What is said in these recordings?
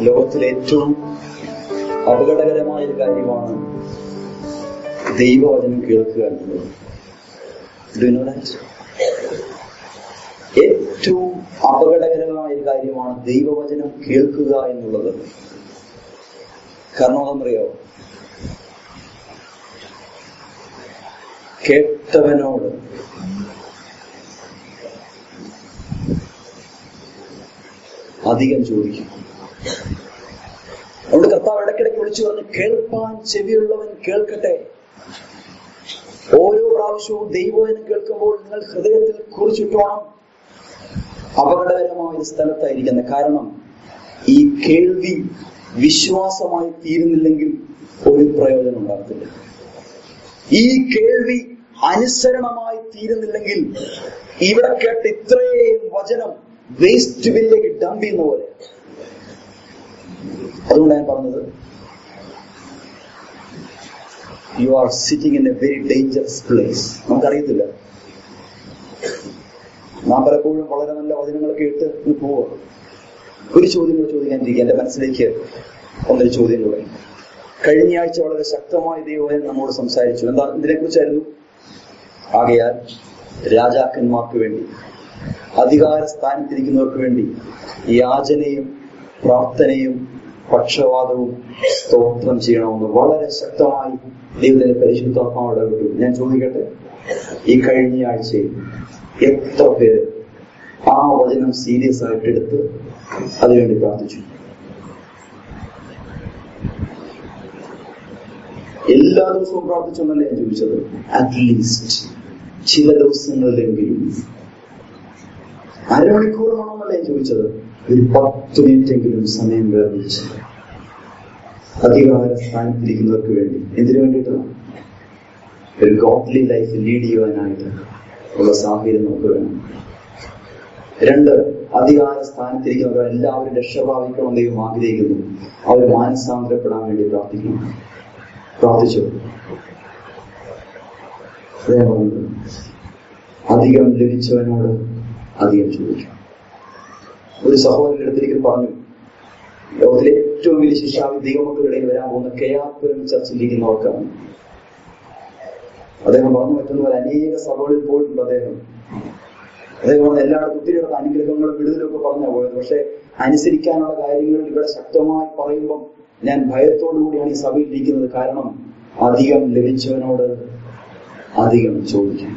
ലോകത്തിലെ ഏറ്റവും അപകടകരമായ ഒരു കാര്യമാണ് ദൈവവചനം കേൾക്കുക എന്നുള്ളത് Do you know that? ഏറ്റവും അപകടകരമായ ഒരു കാര്യമാണ് ദൈവവചനം കേൾക്കുക എന്നുള്ളത് കാരണം അതെന്നറിയോ കേട്ടവനോട് അധികം ചോദിക്കും അതുകൊണ്ട് കർത്താവ് ഇടയ്ക്കിടയ്ക്ക് വിളിച്ചു പറഞ്ഞു കേൾപ്പാൻ ചെവിയുള്ളവൻ കേൾക്കട്ടെ ഓരോ പ്രാവശ്യവും ദൈവവചനം കേൾക്കുമ്പോൾ നിങ്ങൾ ഹൃദയത്തിൽ കുറിച്ചിട്ടോണം അപകടകരമായ ഒരു സ്ഥലത്തായിരിക്കുന്നത് കാരണം ഈ കേൾവി വിശ്വാസമായി തീരുന്നില്ലെങ്കിൽ ഒരു പ്രയോജനം ഉണ്ടാകത്തില്ല ഈ കേൾവി അനുസരണമായി തീരുന്നില്ലെങ്കിൽ ഇവിടെ കേട്ട് ഇത്രയും വചനം വേസ്റ്റ് ബില്ലേക്ക് ഡംപ് ചെയ്യുന്ന പോലെ അതുകൊണ്ട് ഞാൻ പറഞ്ഞത് you are sitting in a very dangerous place നമുക്കറിയത്തില്ല നാം പലപ്പോഴും വളരെ നല്ല വചനങ്ങളൊക്കെ ഇട്ട് ഇന്ന് പോവുക ഒരു ചോദ്യം കൂടെ ചോദിക്കാനിരിക്കുക എന്റെ മനസ്സിലേക്ക് ഒന്നൊരു ചോദ്യം കൂടെ കഴിഞ്ഞ ആഴ്ച വളരെ ശക്തമായ ദൈവം നമ്മോട് സംസാരിച്ചു എന്താ ഇതിനെ കുറിച്ചായിരുന്നു ആകയാൽ രാജാക്കന്മാർക്ക് വേണ്ടി അധികാര സ്ഥാനത്തിരിക്കുന്നവർക്ക് വേണ്ടി യാചനയും പ്രാർത്ഥനയും പക്ഷപാതവും സ്തോത്രം ചെയ്യണമെന്ന് വളരെ ശക്തമായി ദൈവത്തിന്റെ പരിശുദ്ധാത്മാവ് ഇടപെട്ടു ഞാൻ ചോദിക്കട്ടെ ഈ കഴിഞ്ഞ ആഴ്ചയിൽ എത്ര പേര് ആ വചനം സീരിയസ് ആയിട്ട് എടുത്ത് അതിനുവേണ്ടി പ്രാർത്ഥിച്ചു എല്ലാ ദിവസവും പ്രാർത്ഥിച്ചൊന്നല്ല ഞാൻ ചോദിച്ചത് അറ്റ്ലീസ്റ്റ് ചില ദിവസങ്ങളിലെങ്കിലും അരമണിക്കൂറുമാണെന്നല്ല ഞാൻ ചോദിച്ചത് ഒരു പത്ത് മിനിറ്റെങ്കിലും സമയം വേർതിരിച്ച് അധികാര സ്ഥാനത്തിരിക്കുന്നവർക്ക് വേണ്ടി എന്തിനു വേണ്ടിയിട്ടാണ് ഒരു ഗോഡ്ലി ലൈഫ് ലീഡ് ചെയ്യുവാനായിട്ട് ഉള്ള സാഹചര്യം നമുക്ക് വേണം രണ്ട് അധികാര സ്ഥാനത്തിരിക്കുന്നവർ എല്ലാവരും രക്ഷപ്രാപിക്കണം ദൈവം ആഗ്രഹിക്കുന്നു അവർ മാനസാന്തരപ്പെടാൻ വേണ്ടി പ്രാർത്ഥിക്കണം പ്രാർത്ഥിച്ചു അദ്ദേഹം പറഞ്ഞത് അധികം ലഭിച്ചവനോട് അധികം ചോദിക്കും ഒരു സഹോദരൻ എടുത്തിരിക്കൽ പറഞ്ഞു ലോകത്തിലെ ഏറ്റവും വലിയ ശിക്ഷാവി ദൈവമക്കളുടെയിൽ വരാൻ പോകുന്ന കെയാപുരം ചർച്ചിലിരിക്കുന്നവർക്കാണ് അദ്ദേഹം പറഞ്ഞു പറ്റുന്ന പോലെ അനേക സഭകളിൽ പോയിട്ടുണ്ട് അദ്ദേഹം അദ്ദേഹം പറഞ്ഞ എല്ലായിടത്തും ഒത്തിരി ഇടത്ത് അനുഗ്രഹങ്ങളും വിടുതലൊക്കെ പറഞ്ഞാ പോയത് പക്ഷെ അനുസരിക്കാനുള്ള കാര്യങ്ങൾ ഇവിടെ ശക്തമായി പറയുമ്പം ഞാൻ ഭയത്തോടു കൂടിയാണ് ഈ സഭയിൽ ഇരിക്കുന്നത് കാരണം അധികം ലഭിച്ചവനോട് അധികം ചോദിക്കും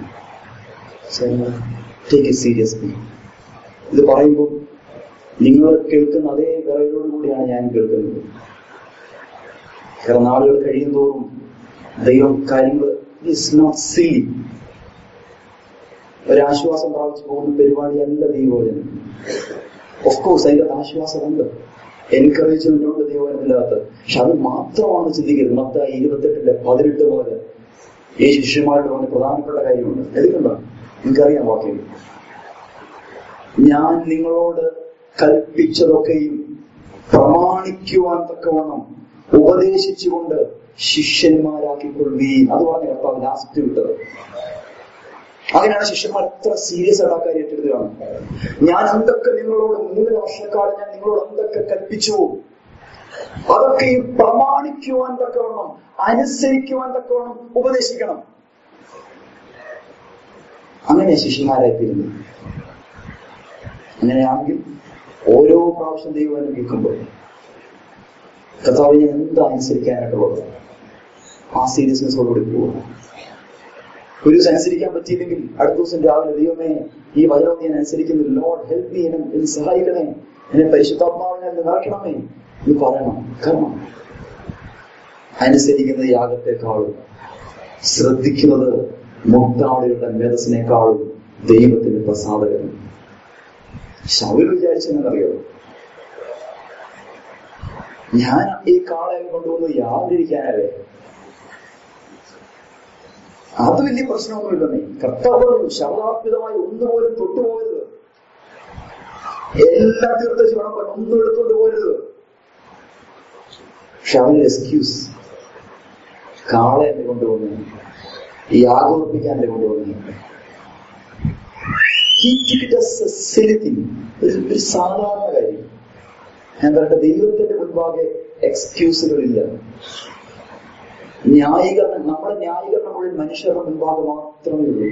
ടേക്ക് ഇറ്റ് സീരിയസ്ലി ഇത് പറയുമ്പോൾ നിങ്ങൾ കേൾക്കുന്ന അതേ വിറയോടു കൂടിയാണ് ഞാൻ കേൾക്കുന്നത് കാരണം നാളുകൾ കഴിയും തോറും ദൈവം കാര്യങ്ങൾ ഇസ് നോട്ട് സിലി ഒരാശ്വാസം പ്രാപിച്ചു പോകുന്ന പരിപാടിയല്ല ദൈവവചനം ഓഫ് കോഴ്സ് അതിന്റെ ആശ്വാസമുണ്ട് എൻകറേജ്മെന്റുണ്ട് ദൈവവചനത്തിനകത്ത് പക്ഷെ അത് മാത്രമാണ് ചിന്തിക്കരുത് മത്തായി ഇരുപത്തെട്ടിലെ പതിനെട്ട് മുതൽ ഈ ശിഷ്യന്മാരുടെ പറഞ്ഞ പ്രധാനപ്പെട്ട കാര്യമുണ്ട് എടുക്കണ്ട നിങ്ങൾക്കറിയാം വാക്യം ഞാൻ നിങ്ങളോട് കൽപ്പിച്ചതൊക്കെയും പ്രമാണിക്കുവാൻ തക്കവണ്ണം ഉപദേശിച്ചുകൊണ്ട് ശിഷ്യന്മാരാക്കിക്കൊള്ളുകയും അത് പറഞ്ഞ കർത്താവ് ലാസ്റ്റ് വിട്ടത് അങ്ങനെയാണ് ശിഷ്യന്മാർ എത്ര സീരിയസ് ആയിട്ട് ആ കാര്യം ഏറ്റെടുത്തതാണ് ഞാൻ എന്തൊക്കെ നിങ്ങളോട് മൂന്ന് വർഷക്കാലം ഞാൻ നിങ്ങളോട് എന്തൊക്കെ കൽപ്പിച്ചു അതൊക്കെ ഈ പ്രമാണിക്കുവാൻ തക്കവണ്ണം അനുസരിക്കുവാൻ തക്കവണ്ണം ഉപദേശിക്കണം അങ്ങനെ ശിഷ്യന്മാരായിത്തീരുന്നു അങ്ങനെയാണെങ്കിൽ ഓരോ പ്രാവശ്യം ദൈവം കേൾക്കുമ്പോൾ കർത്താവ് ഞാൻ എന്താ അനുസരിക്കാനായിട്ടുള്ളത് ആ സീരിയസ്നെസ്സോടുകൂടി പോവുക ഒരു ദിവസം അനുസരിക്കാൻ പറ്റിയില്ലെങ്കിൽ അടുത്ത ദിവസം രാവിലെ ദൈവമേ ഈ വചനം ഞാൻ അനുസരിക്കുന്നില്ല ലോഡ് ഹെൽപ്പ് മീ എന്നെ എന്നെ സഹായിക്കണേ എന്നെ പരിശുദ്ധാത്മാവിനെ നിറയ്ക്കണമേ എന്ന് പറയണം കാരണം അനുസരിക്കുന്ന യാഗത്തെക്കാളും ശ്രദ്ധിക്കുന്നത് മുക്താളുകളുടെ മേധസ്സിനേക്കാളും ദൈവത്തിന്റെ പ്രസാദകരം ശൗൽ വിചാരിച്ചെന്നറിയോ ഞാൻ ഈ കാളയെ കൊണ്ടുവന്ന് യാതിരിക്കാനല്ലേ അത് വലിയ പ്രശ്നമൊന്നുമില്ലെന്നേ കർത്താവ് പറഞ്ഞു ശബ്ദാത്മിതമായി ഒന്നുപോലും തൊട്ടുപോകരുത് എല്ലാം തീർത്ത ശിവണം പറഞ്ഞു ഒന്നും എടുത്തോണ്ട് പോകരുത് പക്ഷെ അവന് എക്സ്ക്യൂസ് കാളെ എന്നെ കൊണ്ടുവന്നു ഈ ആഘോഷിപ്പിക്കാൻ എന്നെ കൊണ്ടുവന്നു He took it as a silly thing. ഒരു ഒരു സാധാരണ കാര്യം ഞാൻ പറയട്ടെ ദൈവത്തിന്റെ മുൻപാകെ എക്സ്ക്യൂസുകളില്ല ന്യായീകരണം നമ്മുടെ ന്യായീകരണം മുഴുവൻ മനുഷ്യരുടെ മുൻപാകെ മാത്രമേ ഉള്ളൂ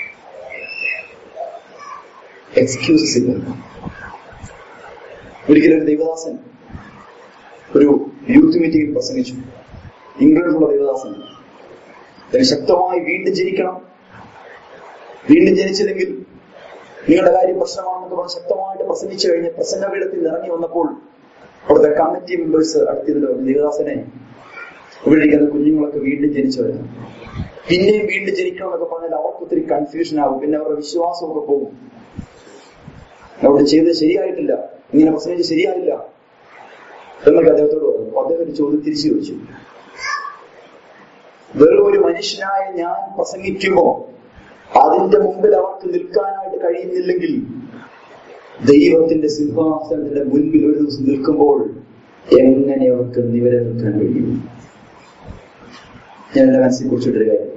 എക്സ്ക്യൂസസ് ഇല്ല ഒരിക്കലും ഒരു ദൈവദാസൻ ഒരു യൂത്ത് മീറ്റിംഗിൽ പ്രസംഗിച്ചു ഇംഗ്ലണ്ടിലുള്ള ദൈവദാസൻ അതിന് ശക്തമായി വീണ്ടും ജനിക്കണം വീണ്ടും ജനിച്ചില്ലെങ്കിൽ നിങ്ങളുടെ കാര്യം പ്രശ്നമാണെന്നൊക്കെ പറഞ്ഞ് ശക്തമായിട്ട് പ്രസംഗിച്ചു കഴിഞ്ഞ് പ്രസംഗപീഠത്തിൽ ഇറങ്ങി വന്നപ്പോൾ അവിടുത്തെ കമ്മിറ്റി മെമ്പേഴ്സ് അടുത്തിരുന്ന ദേവദാസനെ ഇവിടെ ഇരിക്കുന്ന കുഞ്ഞുങ്ങളൊക്കെ വീണ്ടും ജനിച്ചവരാണ് പിന്നെയും വീണ്ടും ജനിക്കണം എന്നൊക്കെ പറഞ്ഞാൽ അവർക്ക് ഒത്തിരി കൺഫ്യൂഷൻ ആകും പിന്നെ അവരുടെ വിശ്വാസമൊക്കെ പോകും അവിടെ ചെയ്തത് ശരിയായിട്ടില്ല ഇങ്ങനെ പ്രസംഗിച്ച് ശരിയായില്ല എന്നൊക്കെ അദ്ദേഹത്തോട് പറഞ്ഞു അപ്പൊ അദ്ദേഹം ഒരു ചോദ്യം തിരിച്ചു ചോദിച്ചു വെറും ഒരു മനുഷ്യനായ ഞാൻ പ്രസംഗിക്കുമ്പോ അതിന്റെ മുമ്പിൽ അവർക്ക് നിൽക്കാനായിട്ട് കഴിയുന്നില്ലെങ്കിൽ ദൈവത്തിന്റെ സിംഹാസനത്തിന്റെ മുൻപിൽ ഒരു ദിവസം നിൽക്കുമ്പോൾ എങ്ങനെ അവർക്ക് നിവരെ നിൽക്കാൻ കഴിയും ഞാൻ എന്റെ മനസ്സിൽ കുറിച്ചിട്ടൊരു കാര്യം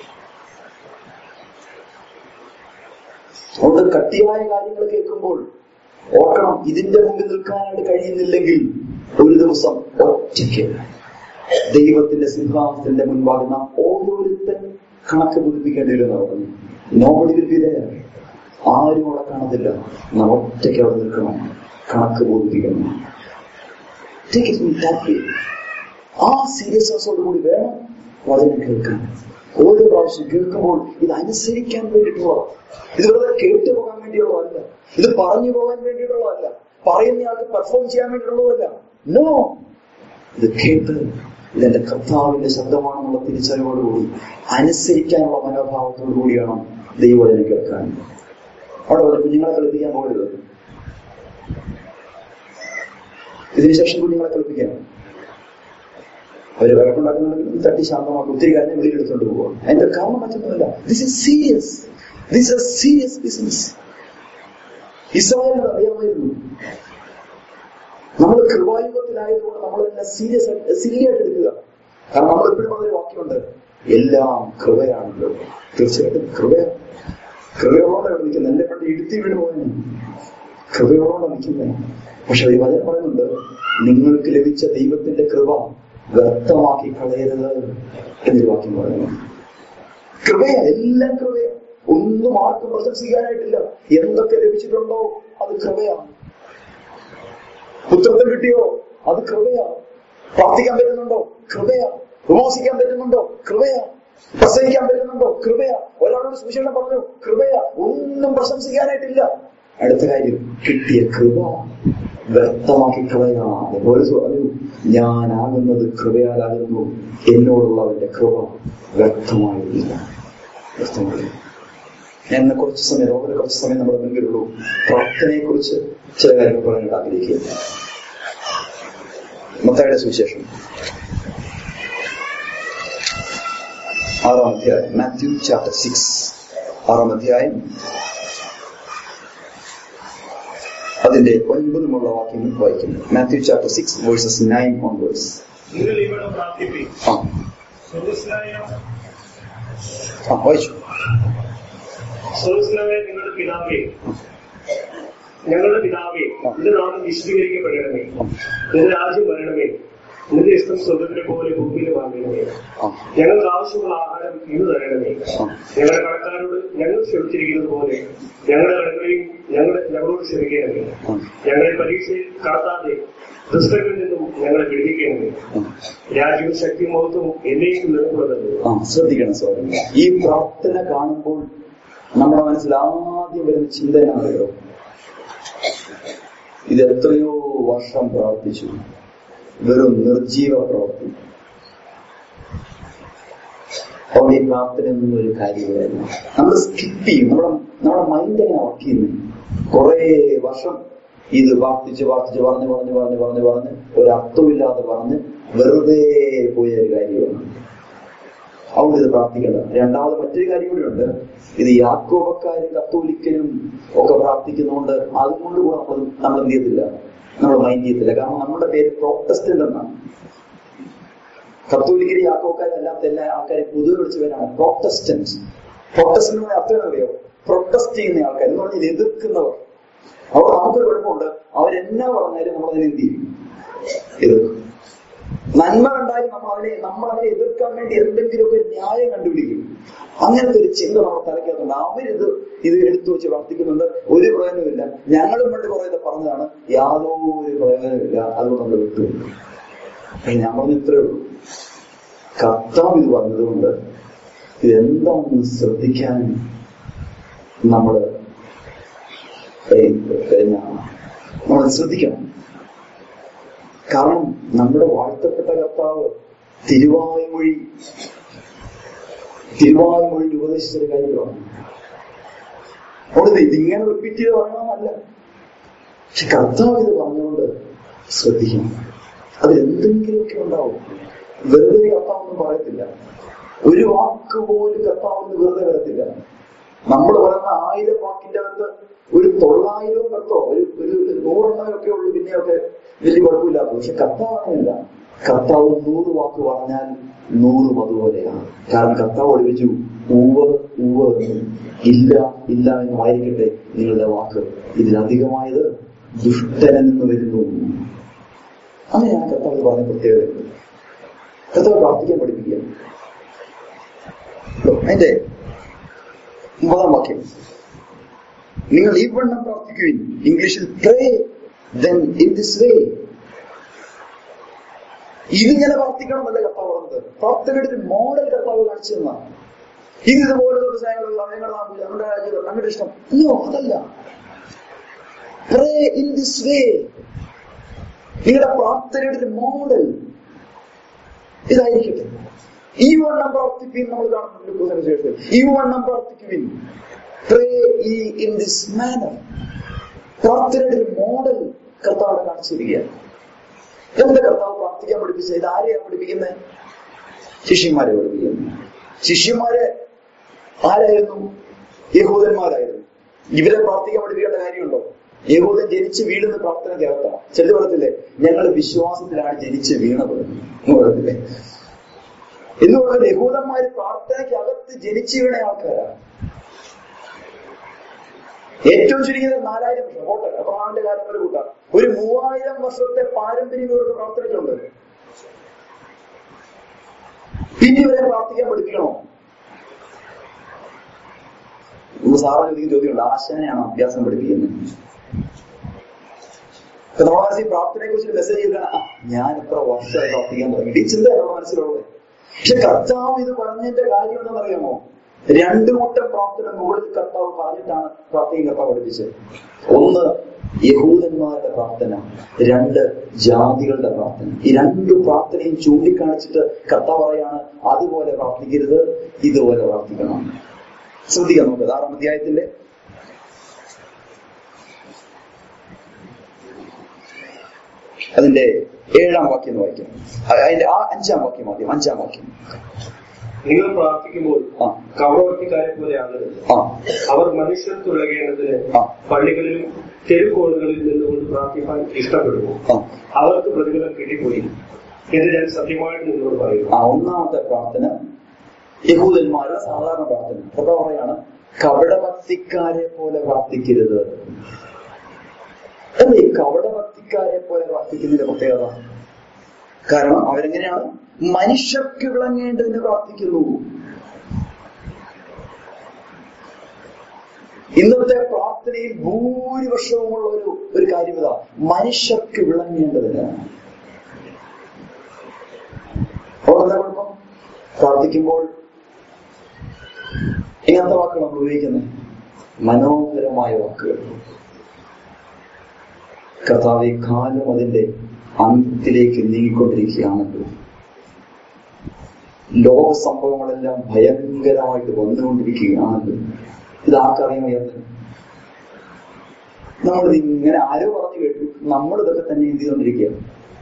അതുകൊണ്ട് കട്ടിയായ കാര്യങ്ങൾ കേൾക്കുമ്പോൾ ഓർക്കണം ഇതിന്റെ മുമ്പിൽ നിൽക്കാനായിട്ട് കഴിയുന്നില്ലെങ്കിൽ ഒരു ദിവസം ഒറ്റയ്ക്ക് ദൈവത്തിന്റെ സിംഹാസനത്തിന്റെ മുൻപാകെ നാം ഓരോരുത്തരും കണക്ക് പുതുപ്പിക്കേണ്ടി വരും പറഞ്ഞു നോബടി വിൽപ്പിതേ ആരും അവിടെ കാണത്തില്ല നാം ഒറ്റയ്ക്ക് അവിടെ നിൽക്കണം കണക്ക് ബോധിപ്പിക്കണം Take it in that way. ആ സീരിയസ്നെസ്സോട് കൂടി വേണം വചനം കേൾക്കാൻ ഓരോ പ്രാവശ്യം കേൾക്കുമ്പോൾ ഇത് അനുസരിക്കാൻ വേണ്ടിയിട്ടുള്ള ഇത് വെറുതെ കേട്ടു പോകാൻ വേണ്ടിയുള്ളതല്ല ഇത് പറഞ്ഞു പോകാൻ വേണ്ടിയിട്ടുള്ളതല്ല പറയുന്നയാൾക്ക് പെർഫോം ചെയ്യാൻ വേണ്ടിയിട്ടുള്ളതല്ല നോ ഇത് കേട്ട് ഇതെന്റെ കർത്താവിന്റെ ശബ്ദമാണെന്നുള്ള തിരിച്ചറിവോടുകൂടി അനുസരിക്കാനുള്ള മനോഭാവത്തോടു കൂടിയാണ് ദൈവവചനം കേൾക്കാൻ അവിടെ വരെ കുഞ്ഞുങ്ങളെ കളിപ്പിക്കാൻ പോകരുത് ഇതിനുശേഷം കുഞ്ഞുങ്ങളെ കളിപ്പിക്കാൻ അവര് വഴക്കുണ്ടാക്കുന്നുണ്ടെങ്കിൽ തട്ടി ശാന്തമാക്കി ഒത്തിരി കാര്യം വെളിയിലെടുത്തോണ്ട് പോവുക അതിന്റെ കാരണം മറ്റൊന്നുമല്ല this is serious this a serious business ഇസ്രായേലിന് അറിയാമായിരുന്നു നമ്മൾ കൃപായുഗത്തിലായതുകൊണ്ട് നമ്മളെല്ലാം സീരിയസ് സില്ലി ആയിട്ട് എടുക്കുക കാരണം നമ്മൾ എപ്പോഴും പറഞ്ഞൊരു വാക്യമുണ്ട് എല്ലാം കൃപയാണല്ലോ തീർച്ചയായിട്ടും കൃപയാണ് കൃപയോടെ നിൽക്കുന്നത് എന്റെ പണ്ട് ഇടുത്തി വീണ് പോയ കൃപയോടെ നിൽക്കുന്നത് പക്ഷെ ഈ വചനം പറയുന്നുണ്ട് നിങ്ങൾക്ക് ലഭിച്ച ദൈവത്തിന്റെ കൃപ വ്യക്തമാക്കി കളയരുത് എന്നൊരു വാക്യം പറയുന്നു കൃപയാ എല്ലാം കൃപയാ ഒന്നും ആർക്കും പ്രശംസിക്കാനായിട്ടില്ല എന്തൊക്കെ ലഭിച്ചിട്ടുണ്ടോ അത് കൃപയാണ് പുത്രത്വം കിട്ടിയോ അത് കൃപയാ പ്രാർത്ഥിക്കാൻ പറ്റുന്നുണ്ടോ കൃപയാ ഉപവസിക്കാൻ പറ്റുന്നുണ്ടോ കൃപയാ പ്രസംഗിക്കാൻ പറ്റുന്നുണ്ടോ കൃപയാ ഒരാളോട് സുവിശേഷം പറഞ്ഞു കൃപയാ ഒന്നും പ്രശംസിക്കാനായിട്ടില്ല അടുത്ത കാര്യം കിട്ടിയ കൃപ വ്യക്തമാക്കി കളയാണ് പോലീസ് പറഞ്ഞു ഞാനാകുന്നത് കൃപയാലാകുന്നു എന്നോടുള്ളവന്റെ കൃപ വ്യക്തമായില്ല വ്യക്തമായി ഞാൻ ഇന്ന് കുറച്ച് സമയം വളരെ കുറച്ച് സമയം നമ്മുടെ മുൻപിലുള്ളൂ പ്രാർത്ഥനയെ കുറിച്ച് ചില കാര്യങ്ങൾ പറയാൻ ആഗ്രഹിക്കുക മത്തായുടെ സുവിശേഷം ആറാം അധ്യായം മാത്യു ചാപ്റ്റർ സിക്സ് ആറാം അധ്യായം അതിന്റെ ഒൻപതുമുള്ള വാക്യങ്ങൾ വായിക്കുന്നു Matthew chapter six verses nine on verse നിങ്ങൾ ഇവിടെ പ്രാർത്ഥിപ്പി ആ സ്വർഗസ്നായ ആ വായിച്ചു സ്വർഗസ്നായ നിങ്ങളുടെ പിതാവേ ഞങ്ങളുടെ പിതാവേ നിന്റെ നാമം വിശദീകരിക്കപ്പെടണമേ നിന്റെ രാജ്യം വരണമേ നിന്റെ ഇഷ്ടം സ്വർഗത്തിലെ പോലെ ഭൂമിയിലും ആകണമേ ആ ഞങ്ങൾക്ക് ആവശ്യമുള്ള ആഹാരം ഇന്ന് തരണമേ ആ ഞങ്ങളുടെ കടക്കാരോട് ഞങ്ങൾ ക്ഷമിച്ചിരിക്കുന്നത് പോലെ ഞങ്ങളുടെ കടങ്ങളെയും ഞങ്ങളുടെ ഞങ്ങളോട് ക്ഷമിക്കണമേ ആ ഞങ്ങളെ പരീക്ഷയിൽ കടത്താതെ ദുഷ്ടങ്ങളിൽ നിന്നും ഞങ്ങളെ വിടുവിക്കണമേ ആ രാജ്യവും ശക്തിയും മഹത്വവും എന്നേക്കും നിലകൊള്ളുന്നത് ആ ശ്രദ്ധിക്കണം സഹോദരൻ ഈ പ്രാർത്ഥന കാണുമ്പോൾ നമ്മുടെ മനസ്സിൽ ആദ്യം വരുന്ന ചിന്ത എന്നാണല്ലോ ഇത് എത്രയോ വർഷം പ്രാർത്ഥിച്ചു വെറും നിർജീവ പ്രവർത്തി അവിടെ ഈ പ്രാർത്ഥനയൊന്നും ഒരു കാര്യമില്ലായിരുന്നു നമ്മൾ സ്കിപ്പ് ചെയ്യും നമ്മുടെ നമ്മുടെ മൈൻഡ് എങ്ങനെ വർക്ക് ചെയ്യുന്നത് കുറെ വർഷം ഇത് പ്രാർത്ഥിച്ച് പ്രാർത്ഥിച്ച് പറഞ്ഞ് പറഞ്ഞ് പറഞ്ഞ് പറഞ്ഞ് പറഞ്ഞ് ഒരർത്ഥമില്ലാതെ പറഞ്ഞ് വെറുതെ പോയ ഒരു കാര്യമാണ് അതുകൊണ്ട് ഇത് പ്രാർത്ഥിക്കേണ്ട രണ്ടാമത് മറ്റൊരു കാര്യം കൂടിയുണ്ട് ഇത് യാക്കോബക്കാരും കത്തോലിക്കനും ഒക്കെ പ്രാർത്ഥിക്കുന്നതുകൊണ്ട് അതുകൊണ്ട് കൂടെ നമ്മൾ നമ്മൾ എന്ത് ചെയ്യത്തില്ല നമ്മൾ മൈൻഡ് ചെയ്യത്തില്ല കാരണം നമ്മുടെ പേര് പ്രോട്ടസ്റ്റന്റ് എന്നാണ് കത്തോലിക്കര് യാക്കോക്കാരും അല്ലാത്ത എല്ലാ ആൾക്കാരെ പൊതുവെ വിളിച്ച പേരാണ് പ്രോട്ടസ്റ്റന്റ് പ്രോട്ടസ്റ്റന്റ് അർത്ഥം അറിയോ പ്രൊട്ടസ്റ്റ് ചെയ്യുന്ന ആൾക്കാർ എന്ന് പറഞ്ഞാൽ എതിർക്കുന്നവർ അവിടെ നമുക്കൊരു കുഴപ്പമുണ്ട് അവരെന്നാ പറഞ്ഞാലും നമ്മൾ അതിനെ എന്ത് ചെയ്യും എതിർക്കും നന്മ കണ്ടാലും നമ്മൾ അതിനെ നമ്മൾ അതിനെ എതിർക്കാൻ വേണ്ടി എന്തെങ്കിലുമൊക്കെ ഒരു ന്യായം കണ്ടുപിടിക്കും അങ്ങനത്തെ ഒരു ചിന്ത നമ്മുടെ തലയ്ക്കകത്തുണ്ട് അവരിത് ഇത് എടുത്തു വെച്ച് വർത്തിക്കുന്നുണ്ട് ഒരു പ്രയോജനമില്ല ഞങ്ങളും പണ്ട് കുറെ ഇത് പറഞ്ഞതാണ് യാതൊരു പ്രയോജനമില്ല അതുകൊണ്ട് നമ്മൾ വിട്ടു പക്ഷെ ഞാൻ പറഞ്ഞ ഇത്രേ ഉള്ളൂ കർത്താവ് ഇത് പറഞ്ഞതുകൊണ്ട് ഇതെന്താണെന്ന് ശ്രദ്ധിക്കാൻ നമ്മൾ നമ്മൾ ശ്രദ്ധിക്കണം കാരണം നമ്മുടെ വാഴ്ത്തപ്പെട്ട കർത്താവ് തിരുവായ്മൊഴി തിരുവായ്മൊഴി ഉപദേശിച്ചൊരു കാര്യമാണ് അവിടെ ഇതിങ്ങനെ റിപ്പീറ്റ് ചെയ്ത് പറയണമെന്നല്ല പക്ഷെ കർത്താവ് ഇത് പറഞ്ഞുകൊണ്ട് ശ്രദ്ധിക്കണം അതിലെന്തെങ്കിലുമൊക്കെ ഉണ്ടാവും വെറുതെ കർത്താവൊന്നും പറയത്തില്ല ഒരു വാക്ക് പോലും കർത്താവിന് വെറുതെ വരത്തില്ല നമ്മൾ പറയുന്ന ആയിരം വാക്കിന്റെ അകത്ത് ഒരു തൊള്ളായിരം കത്തോ ഒരു ഒരു നൂറെണ്ണമൊക്കെ ഉള്ളു പിന്നെയൊക്കെ വലിയ കുഴപ്പമില്ലാത്ത പക്ഷെ കർത്താവ് അങ്ങനെയല്ല കർത്താവ് നൂറ് വാക്ക് പറഞ്ഞാൽ നൂറ് അതുപോലെയാണ് കാരണം കർത്താവ് ഒളിപ്പിച്ചു ഉവ് ഉവ് എന്നും ഇല്ല ഇല്ല എന്നുമായിരിക്കട്ടെ നിങ്ങളുടെ വാക്ക് ഇതിലധികമായത് ദുഷ്ടനിൽ നിന്ന് വരുന്നു അങ്ങനെയാണ് കർത്താവ് പറഞ്ഞ പ്രത്യേകത കർത്താവ് പ്രാർത്ഥിക്കാൻ പഠിപ്പിക്കുക അതിന്റെ ഒമ്പതാം വാക്യം നിങ്ങൾ ഈ വണ്ണം പ്രാർത്ഥിക്കുവിൻ ഇംഗ്ലീഷിൽ pray then in this way ഇതിങ്ങനെ പ്രാർത്ഥിക്കണമെന്നല്ല കർത്താവ് പറഞ്ഞത് പ്രാർത്ഥനയുടെ ഒരു മോഡൽ കർത്താവ് കാണിച്ചു തന്നാണ് ഇത് ഇതുപോലെ ദിവസങ്ങളുള്ള ഞങ്ങളുടെ നാട്ടിൽ നമ്മുടെ രാജ്യത്ത് നമ്മുടെ ഇഷ്ടം നോ അതല്ല പ്രേ ഇൻ ദിസ് വേ നിങ്ങളുടെ പ്രാർത്ഥനയുടെ ഒരു മോഡൽ ഇതായിരിക്കട്ടെ ഈ വണ്ണം പ്രാർത്ഥിക്കുവിൻ നമ്മൾ കാണുന്നുണ്ട് ശേഷം ഈ വണ്ണം പ്രാർത്ഥിക്കുവിൻ പ്രേ ഈ ഇൻ ദിസ് മാനർ പ്രാർത്ഥനയുടെ ഒരു മോഡൽ കർത്താവിടെ കാണിച്ചിരിക്കുകയാണ് എന്താ കർത്താവ് പ്രാർത്ഥിക്കാൻ പഠിപ്പിച്ചത് ഇത് ആരെയാണ് പഠിപ്പിക്കുന്നത് ശിഷ്യന്മാരെ പഠിപ്പിക്കുന്നത് ശിഷ്യന്മാരെ ആരായിരുന്നു യഹൂദന്മാരായിരുന്നു ഇവരെ പ്രാർത്ഥിക്കാൻ പഠിപ്പിക്കേണ്ട കാര്യമുണ്ടോ യഹൂദൻ ജനിച്ച് വീഴുന്ന പ്രാർത്ഥനയ്ക്കകത്താണ് ചെല്ലു പറയത്തില്ലേ ഞങ്ങൾ വിശ്വാസത്തിലാണ് ജനിച്ച് വീണത് എന്ന് പറയത്തില്ലേ എന്ന് പറഞ്ഞാൽ യഹൂദന്മാര് പ്രാർത്ഥനയ്ക്കകത്ത് ജനിച്ചു വീണ ആൾക്കാരാണ് ഏറ്റവും ചുരുങ്ങിയത് നാലായിരം വർഷം പോട്ടെ അബ്രഹാമിന്റെ കാലം വരെ കൂട്ടാം ഒരു മൂവായിരം വർഷത്തെ പാരമ്പര്യം ഇവർക്ക് പ്രാർത്ഥനയ്ക്കുണ്ട് പിന്നെ ഇവരെ പ്രാർത്ഥിക്കാൻ പഠിപ്പിക്കണോ സാറ് ചോദിക്കുന്ന ചോദ്യമുണ്ട് ആശാനെയാണോ അഭ്യാസം പഠിപ്പിക്കുന്നത് ഇപ്പൊ നമ്മുടെ മനസ്സിൽ പ്രാർത്ഥനയെ കുറിച്ച് മെസ്സേജ് ചെയ്താണ് ഞാൻ എത്ര വർഷമായി പ്രാർത്ഥിക്കാൻ തുടങ്ങി ഈ ചിന്ത നമ്മുടെ മനസ്സിലുള്ളത് പക്ഷെ കർത്താവ് ഇത് പറഞ്ഞതിന്റെ കാര്യം എന്താണെന്നറിയാമോ രണ്ടു കൂട്ടം പ്രാർത്ഥന മുകളിൽ കർത്താവ് പറഞ്ഞിട്ടാണ് പ്രാർത്ഥനയും കർത്താവ് പഠിപ്പിച്ചത് ഒന്ന് യഹൂദന്മാരുടെ പ്രാർത്ഥന രണ്ട് ജാതികളുടെ പ്രാർത്ഥന ഈ രണ്ട് പ്രാർത്ഥനയും ചൂണ്ടിക്കാണിച്ചിട്ട് കർത്താവ് പറയാണ് അതുപോലെ പ്രാർത്ഥിക്കരുത് ഇതുപോലെ പ്രാർത്ഥിക്കണം ശ്രദ്ധിക്കാം നമുക്ക് ആറാം അധ്യായത്തിന്റെ അതിന്റെ ഏഴാം വാക്യം എന്ന് വായിക്കാം അതിന്റെ ആ അഞ്ചാം വാക്യം ആദ്യം അഞ്ചാം വാക്യം നിങ്ങൾ പ്രാർത്ഥിക്കുമ്പോൾ ആ കവർത്തിക്കാരെ പോലെ ആകരുത് ആ അവർ മനുഷ്യർ തുളകേണ്ടതിന് ആ. പള്ളികളിലും തെരുക്കോണുകളിൽ നിന്നുകൊണ്ട് പ്രാർത്ഥിക്കാൻ ഇഷ്ടപ്പെടുന്നു ആ അവർക്ക് പ്രതിഫലം കിട്ടിപ്പോയി എന്ന് ഞാൻ സത്യമായിട്ട് നിങ്ങളോട് പറയുന്നു ആ ഒന്നാമത്തെ പ്രാർത്ഥന യഹൂദന്മാരുടെ സാധാരണ പ്രാർത്ഥന അതാ പറയാണ് കപടഭക്തിക്കാരെ പോലെ പ്രാർത്ഥിക്കരുത് അല്ല ഈ കപടഭക്തിക്കാരെ പോലെ പ്രാർത്ഥിക്കുന്നതിന്റെ പ്രത്യേകത കാരണം അവരെങ്ങനെയാണ് മനുഷ്യർക്ക് വിളങ്ങേണ്ടതിന് പ്രാർത്ഥിക്കുന്നു ഇന്നത്തെ പ്രാർത്ഥനയിൽ ഭൂരിപക്ഷവുമുള്ള ഒരു ഒരു കാര്യം ഇതാ മനുഷ്യർക്ക് വിളങ്ങേണ്ടതിന് അപ്പോൾ എന്താ കുഴപ്പം പ്രാർത്ഥിക്കുമ്പോൾ ഇങ്ങനത്തെ വാക്കുകൾ നമ്മൾ ഉപയോഗിക്കുന്നത് മനോഹരമായ വാക്കുകൾ കർത്താവെ കാലം അതിന്റെ അന്ത്യത്തിലേക്ക് നീങ്ങിക്കൊണ്ടിരിക്കുകയാണല്ലോ ലോക സംഭവങ്ങളെല്ലാം ഭയങ്കരമായിട്ട് വന്നുകൊണ്ടിരിക്കുകയാണല്ലോ ഇത് ആർക്കറിയാമത് നമ്മളിത് ഇങ്ങനെ ആരോ പറഞ്ഞു കേട്ടു നമ്മൾ ഇതൊക്കെ തന്നെ എന്ത് ചെയ്തുകൊണ്ടിരിക്കുകയാണ്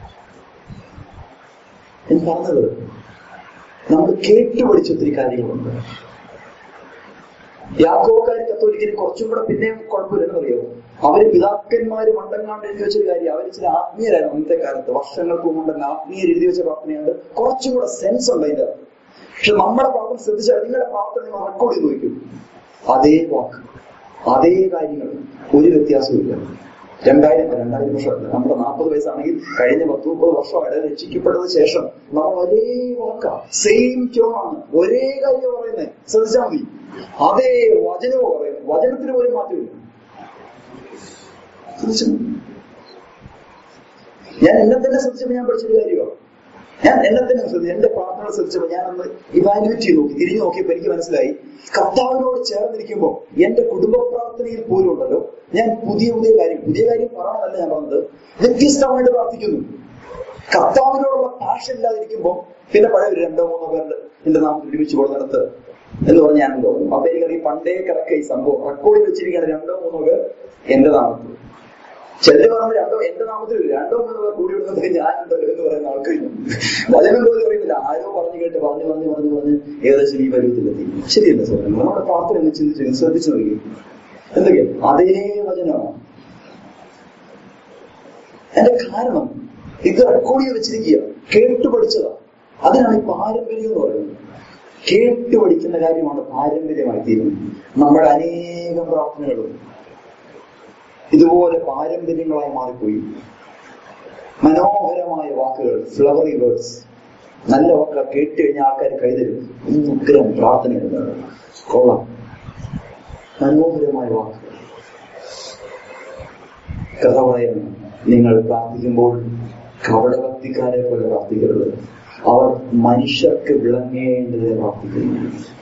ഞാൻ പറഞ്ഞത് നമ്മൾ കേട്ടു പഠിച്ച ഒത്തിരി കാര്യങ്ങളുണ്ട് യാക്കോക്കാരും കത്തോലിക്കരും കുറച്ചും കൂടെ പിന്നെയും കുഴപ്പമില്ലെന്ന് അറിയോ അവര് പിതാക്കന്മാര് മണ്ടങ്ങാണ്ട് എഴുതി വെച്ചൊരു കാര്യം അവർ ചില ആത്മീയരായിരുന്നു അന്നത്തെ കാലത്ത് വർഷങ്ങൾക്ക് മുമ്പ് ആത്മീയർ എഴുതി വെച്ച പ്രാർത്ഥനയുണ്ട് കുറച്ചും കൂടെ സെൻസ് ഉണ്ട് അതിന്റെ അകത്ത്. പക്ഷെ നമ്മുടെ പ്രാർത്ഥന ശ്രദ്ധിച്ചാൽ നിങ്ങളുടെ പ്രാർത്ഥന നിങ്ങൾ റെക്കോർഡ് ചെയ്ത് നോക്കും അതേ വാക്ക് അതേ കാര്യങ്ങൾ ഒരു വ്യത്യാസവുമില്ല രണ്ടായിരം രണ്ടായിരം വർഷം നമ്മുടെ നാൽപ്പത് വയസ്സാണെങ്കിൽ കഴിഞ്ഞ പത്ത് മുപ്പത് വർഷമായിട്ട് രക്ഷിക്കപ്പെട്ടതിന് ശേഷം നമ്മൾ ഒരേ വാക്കാ സെയിം ടോണാണ് ഒരേ കാര്യം പറയുന്നത് ശ്രദ്ധിച്ചാൽ മതി അതേ വചനവും പറയുന്നത് വചനത്തിന് പോലും മാറ്റമില്ല ശ്രദ്ധിച്ചോ? ഞാൻ എന്നെ തന്നെ ശ്രദ്ധിച്ചപ്പോൾ ഞാൻ പഠിച്ചൊരു കാര്യമാണ് ഞാൻ എന്നെ തന്നെ ശ്രദ്ധിച്ചു എന്റെ പ്രാർത്ഥനകൾ ശ്രദ്ധിച്ചപ്പോൾ ഞാൻ ഒന്ന് ഇവാലുവേറ്റ് ചെയ്ത് നോക്കി തിരിഞ്ഞു നോക്കിയപ്പോൾ എനിക്ക് മനസ്സിലായി കർത്താവിനോട് ചേർന്നിരിക്കുമ്പോൾ എന്റെ കുടുംബ പ്രാർത്ഥനയിൽ പോലും ഉണ്ടല്ലോ ഞാൻ പുതിയ പുതിയ കാര്യം പുതിയ കാര്യം പറയണമല്ല ഞാൻ പറഞ്ഞത് വ്യത്യസ്തമായിട്ട് പ്രാർത്ഥിക്കുന്നു കർത്താവിനോടുള്ള പാഷൻ ഇല്ലാതിരിക്കുമ്പോൾ പിന്നെ പഴയ ഒരു രണ്ടോ മൂന്നോ പേരുടെ എന്റെ നാമം ഒരുമിച്ച് കൊടുത്തിടത്ത് എന്ന് പറഞ്ഞ് ഞാൻ തോന്നും അപ്പൊ എനിക്കറിയാം പണ്ടേ കിടക്ക ഈ സംഭവം റെക്കോർഡിൽ വെച്ചിരിക്കുകയാണ് രണ്ടോ മൂന്നോ പേർ എന്റെ നാമത്തിൽ ചിലര് പറഞ്ഞു രണ്ടോ എന്റെ നാമത്തിൽ രണ്ടോ മൂന്നോ പേർ കൂടി വിടുന്നത് ഞാനുണ്ടല്ലോ എന്ന് പറയുന്ന ആൾക്കാരും വചനം പോലും അറിയുന്നില്ല ആരോ പറഞ്ഞു കേട്ട് പറഞ്ഞു പറഞ്ഞു പറഞ്ഞു പറഞ്ഞ് ഏകദേശം ഈ പരുവത്തിലെത്തി ശരിയല്ല സാർ നമ്മുടെ പ്രാർത്ഥന ഒന്ന് ചിന്തിച്ചു ശ്രദ്ധിച്ചു നോക്കി എന്തൊക്കെ അതേ വചനമാണ് എന്റെ കാരണം ഇത് റെക്കോർഡ് ചെയ്ത് വെച്ചിരിക്കുക കേട്ടു പഠിച്ചതാ അതിനാണ് ഈ പാരമ്പര്യം എന്ന് പറയുന്നത് കേട്ടു പഠിക്കുന്ന കാര്യമാണ് പാരമ്പര്യമായി തീരുന്നത് നമ്മുടെ അനേകം പ്രാർത്ഥനകളും ഇതുപോലെ പാരമ്പര്യങ്ങളായി മാറിപ്പോയി മനോഹരമായ വാക്കുകൾ ഫ്ലവറി വേർഡ്സ് നല്ല വാക്കുകൾ കേട്ട് കഴിഞ്ഞ ആൾക്കാർ കൈതരും ഇന്ന് ഉഗ്രം പ്രാർത്ഥനയുണ്ട് കൊള്ളാം മനോഹരമായ വാക്കുകൾ കഥ പറയുന്നു നിങ്ങൾ പ്രാർത്ഥിക്കുമ്പോൾ കപടഭക്തിക്കാരെ പോലെ പ്രാർത്ഥിക്കരുത് അവർ മനുഷ്യർക്ക് വിളങ്ങേണ്ടത് പ്രാർത്ഥിക്കുന്നു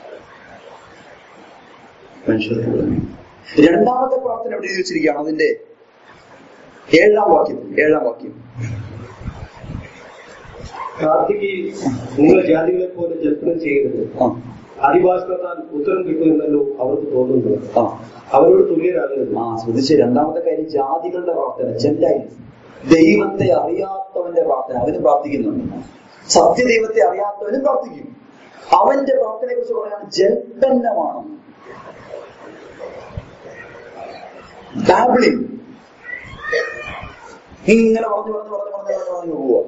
മനുഷ്യർക്ക് വിളങ്ങി രണ്ടാമത്തെ പ്രാർത്ഥന എവിടെ എഴുതി വെച്ചിരിക്കുകയാണ് അതിന്റെ ഏഴാം വാക്യം ഏഴാം വാക്യം പ്രാർത്ഥിക്കുകയും നിങ്ങൾ ജാതികളെ പോലെ ജൽപ്പനം ചെയ്യരുത് ആ അതിഭാഷണത്താൽ ഉത്തരം കിട്ടുമെന്നല്ലോ അവർക്ക് തോന്നുന്നു ആ അവരോട് തുല്യരാകരുത് ആ ശ്രദ്ധിച്ച് രണ്ടാമത്തെ കാര്യം ജാതികളുടെ പ്രാർത്ഥന ചെല്ലായി ദൈവത്തെ അറിയാത്തവന്റെ പ്രാർത്ഥന അവന് പ്രാർത്ഥിക്കുന്നുണ്ട് സത്യദൈവത്തെ അറിയാത്തവനും പ്രാർത്ഥിക്കും അവന്റെ പ്രാർത്ഥനയെ കുറിച്ച് പറയാണ് ജൽപ്പന്നമാണ് ബാബിളിങ് ഇങ്ങനെ പറഞ്ഞു പറഞ്ഞു പറഞ്ഞു പറഞ്ഞു പറഞ്ഞു പറഞ്ഞു പോവുക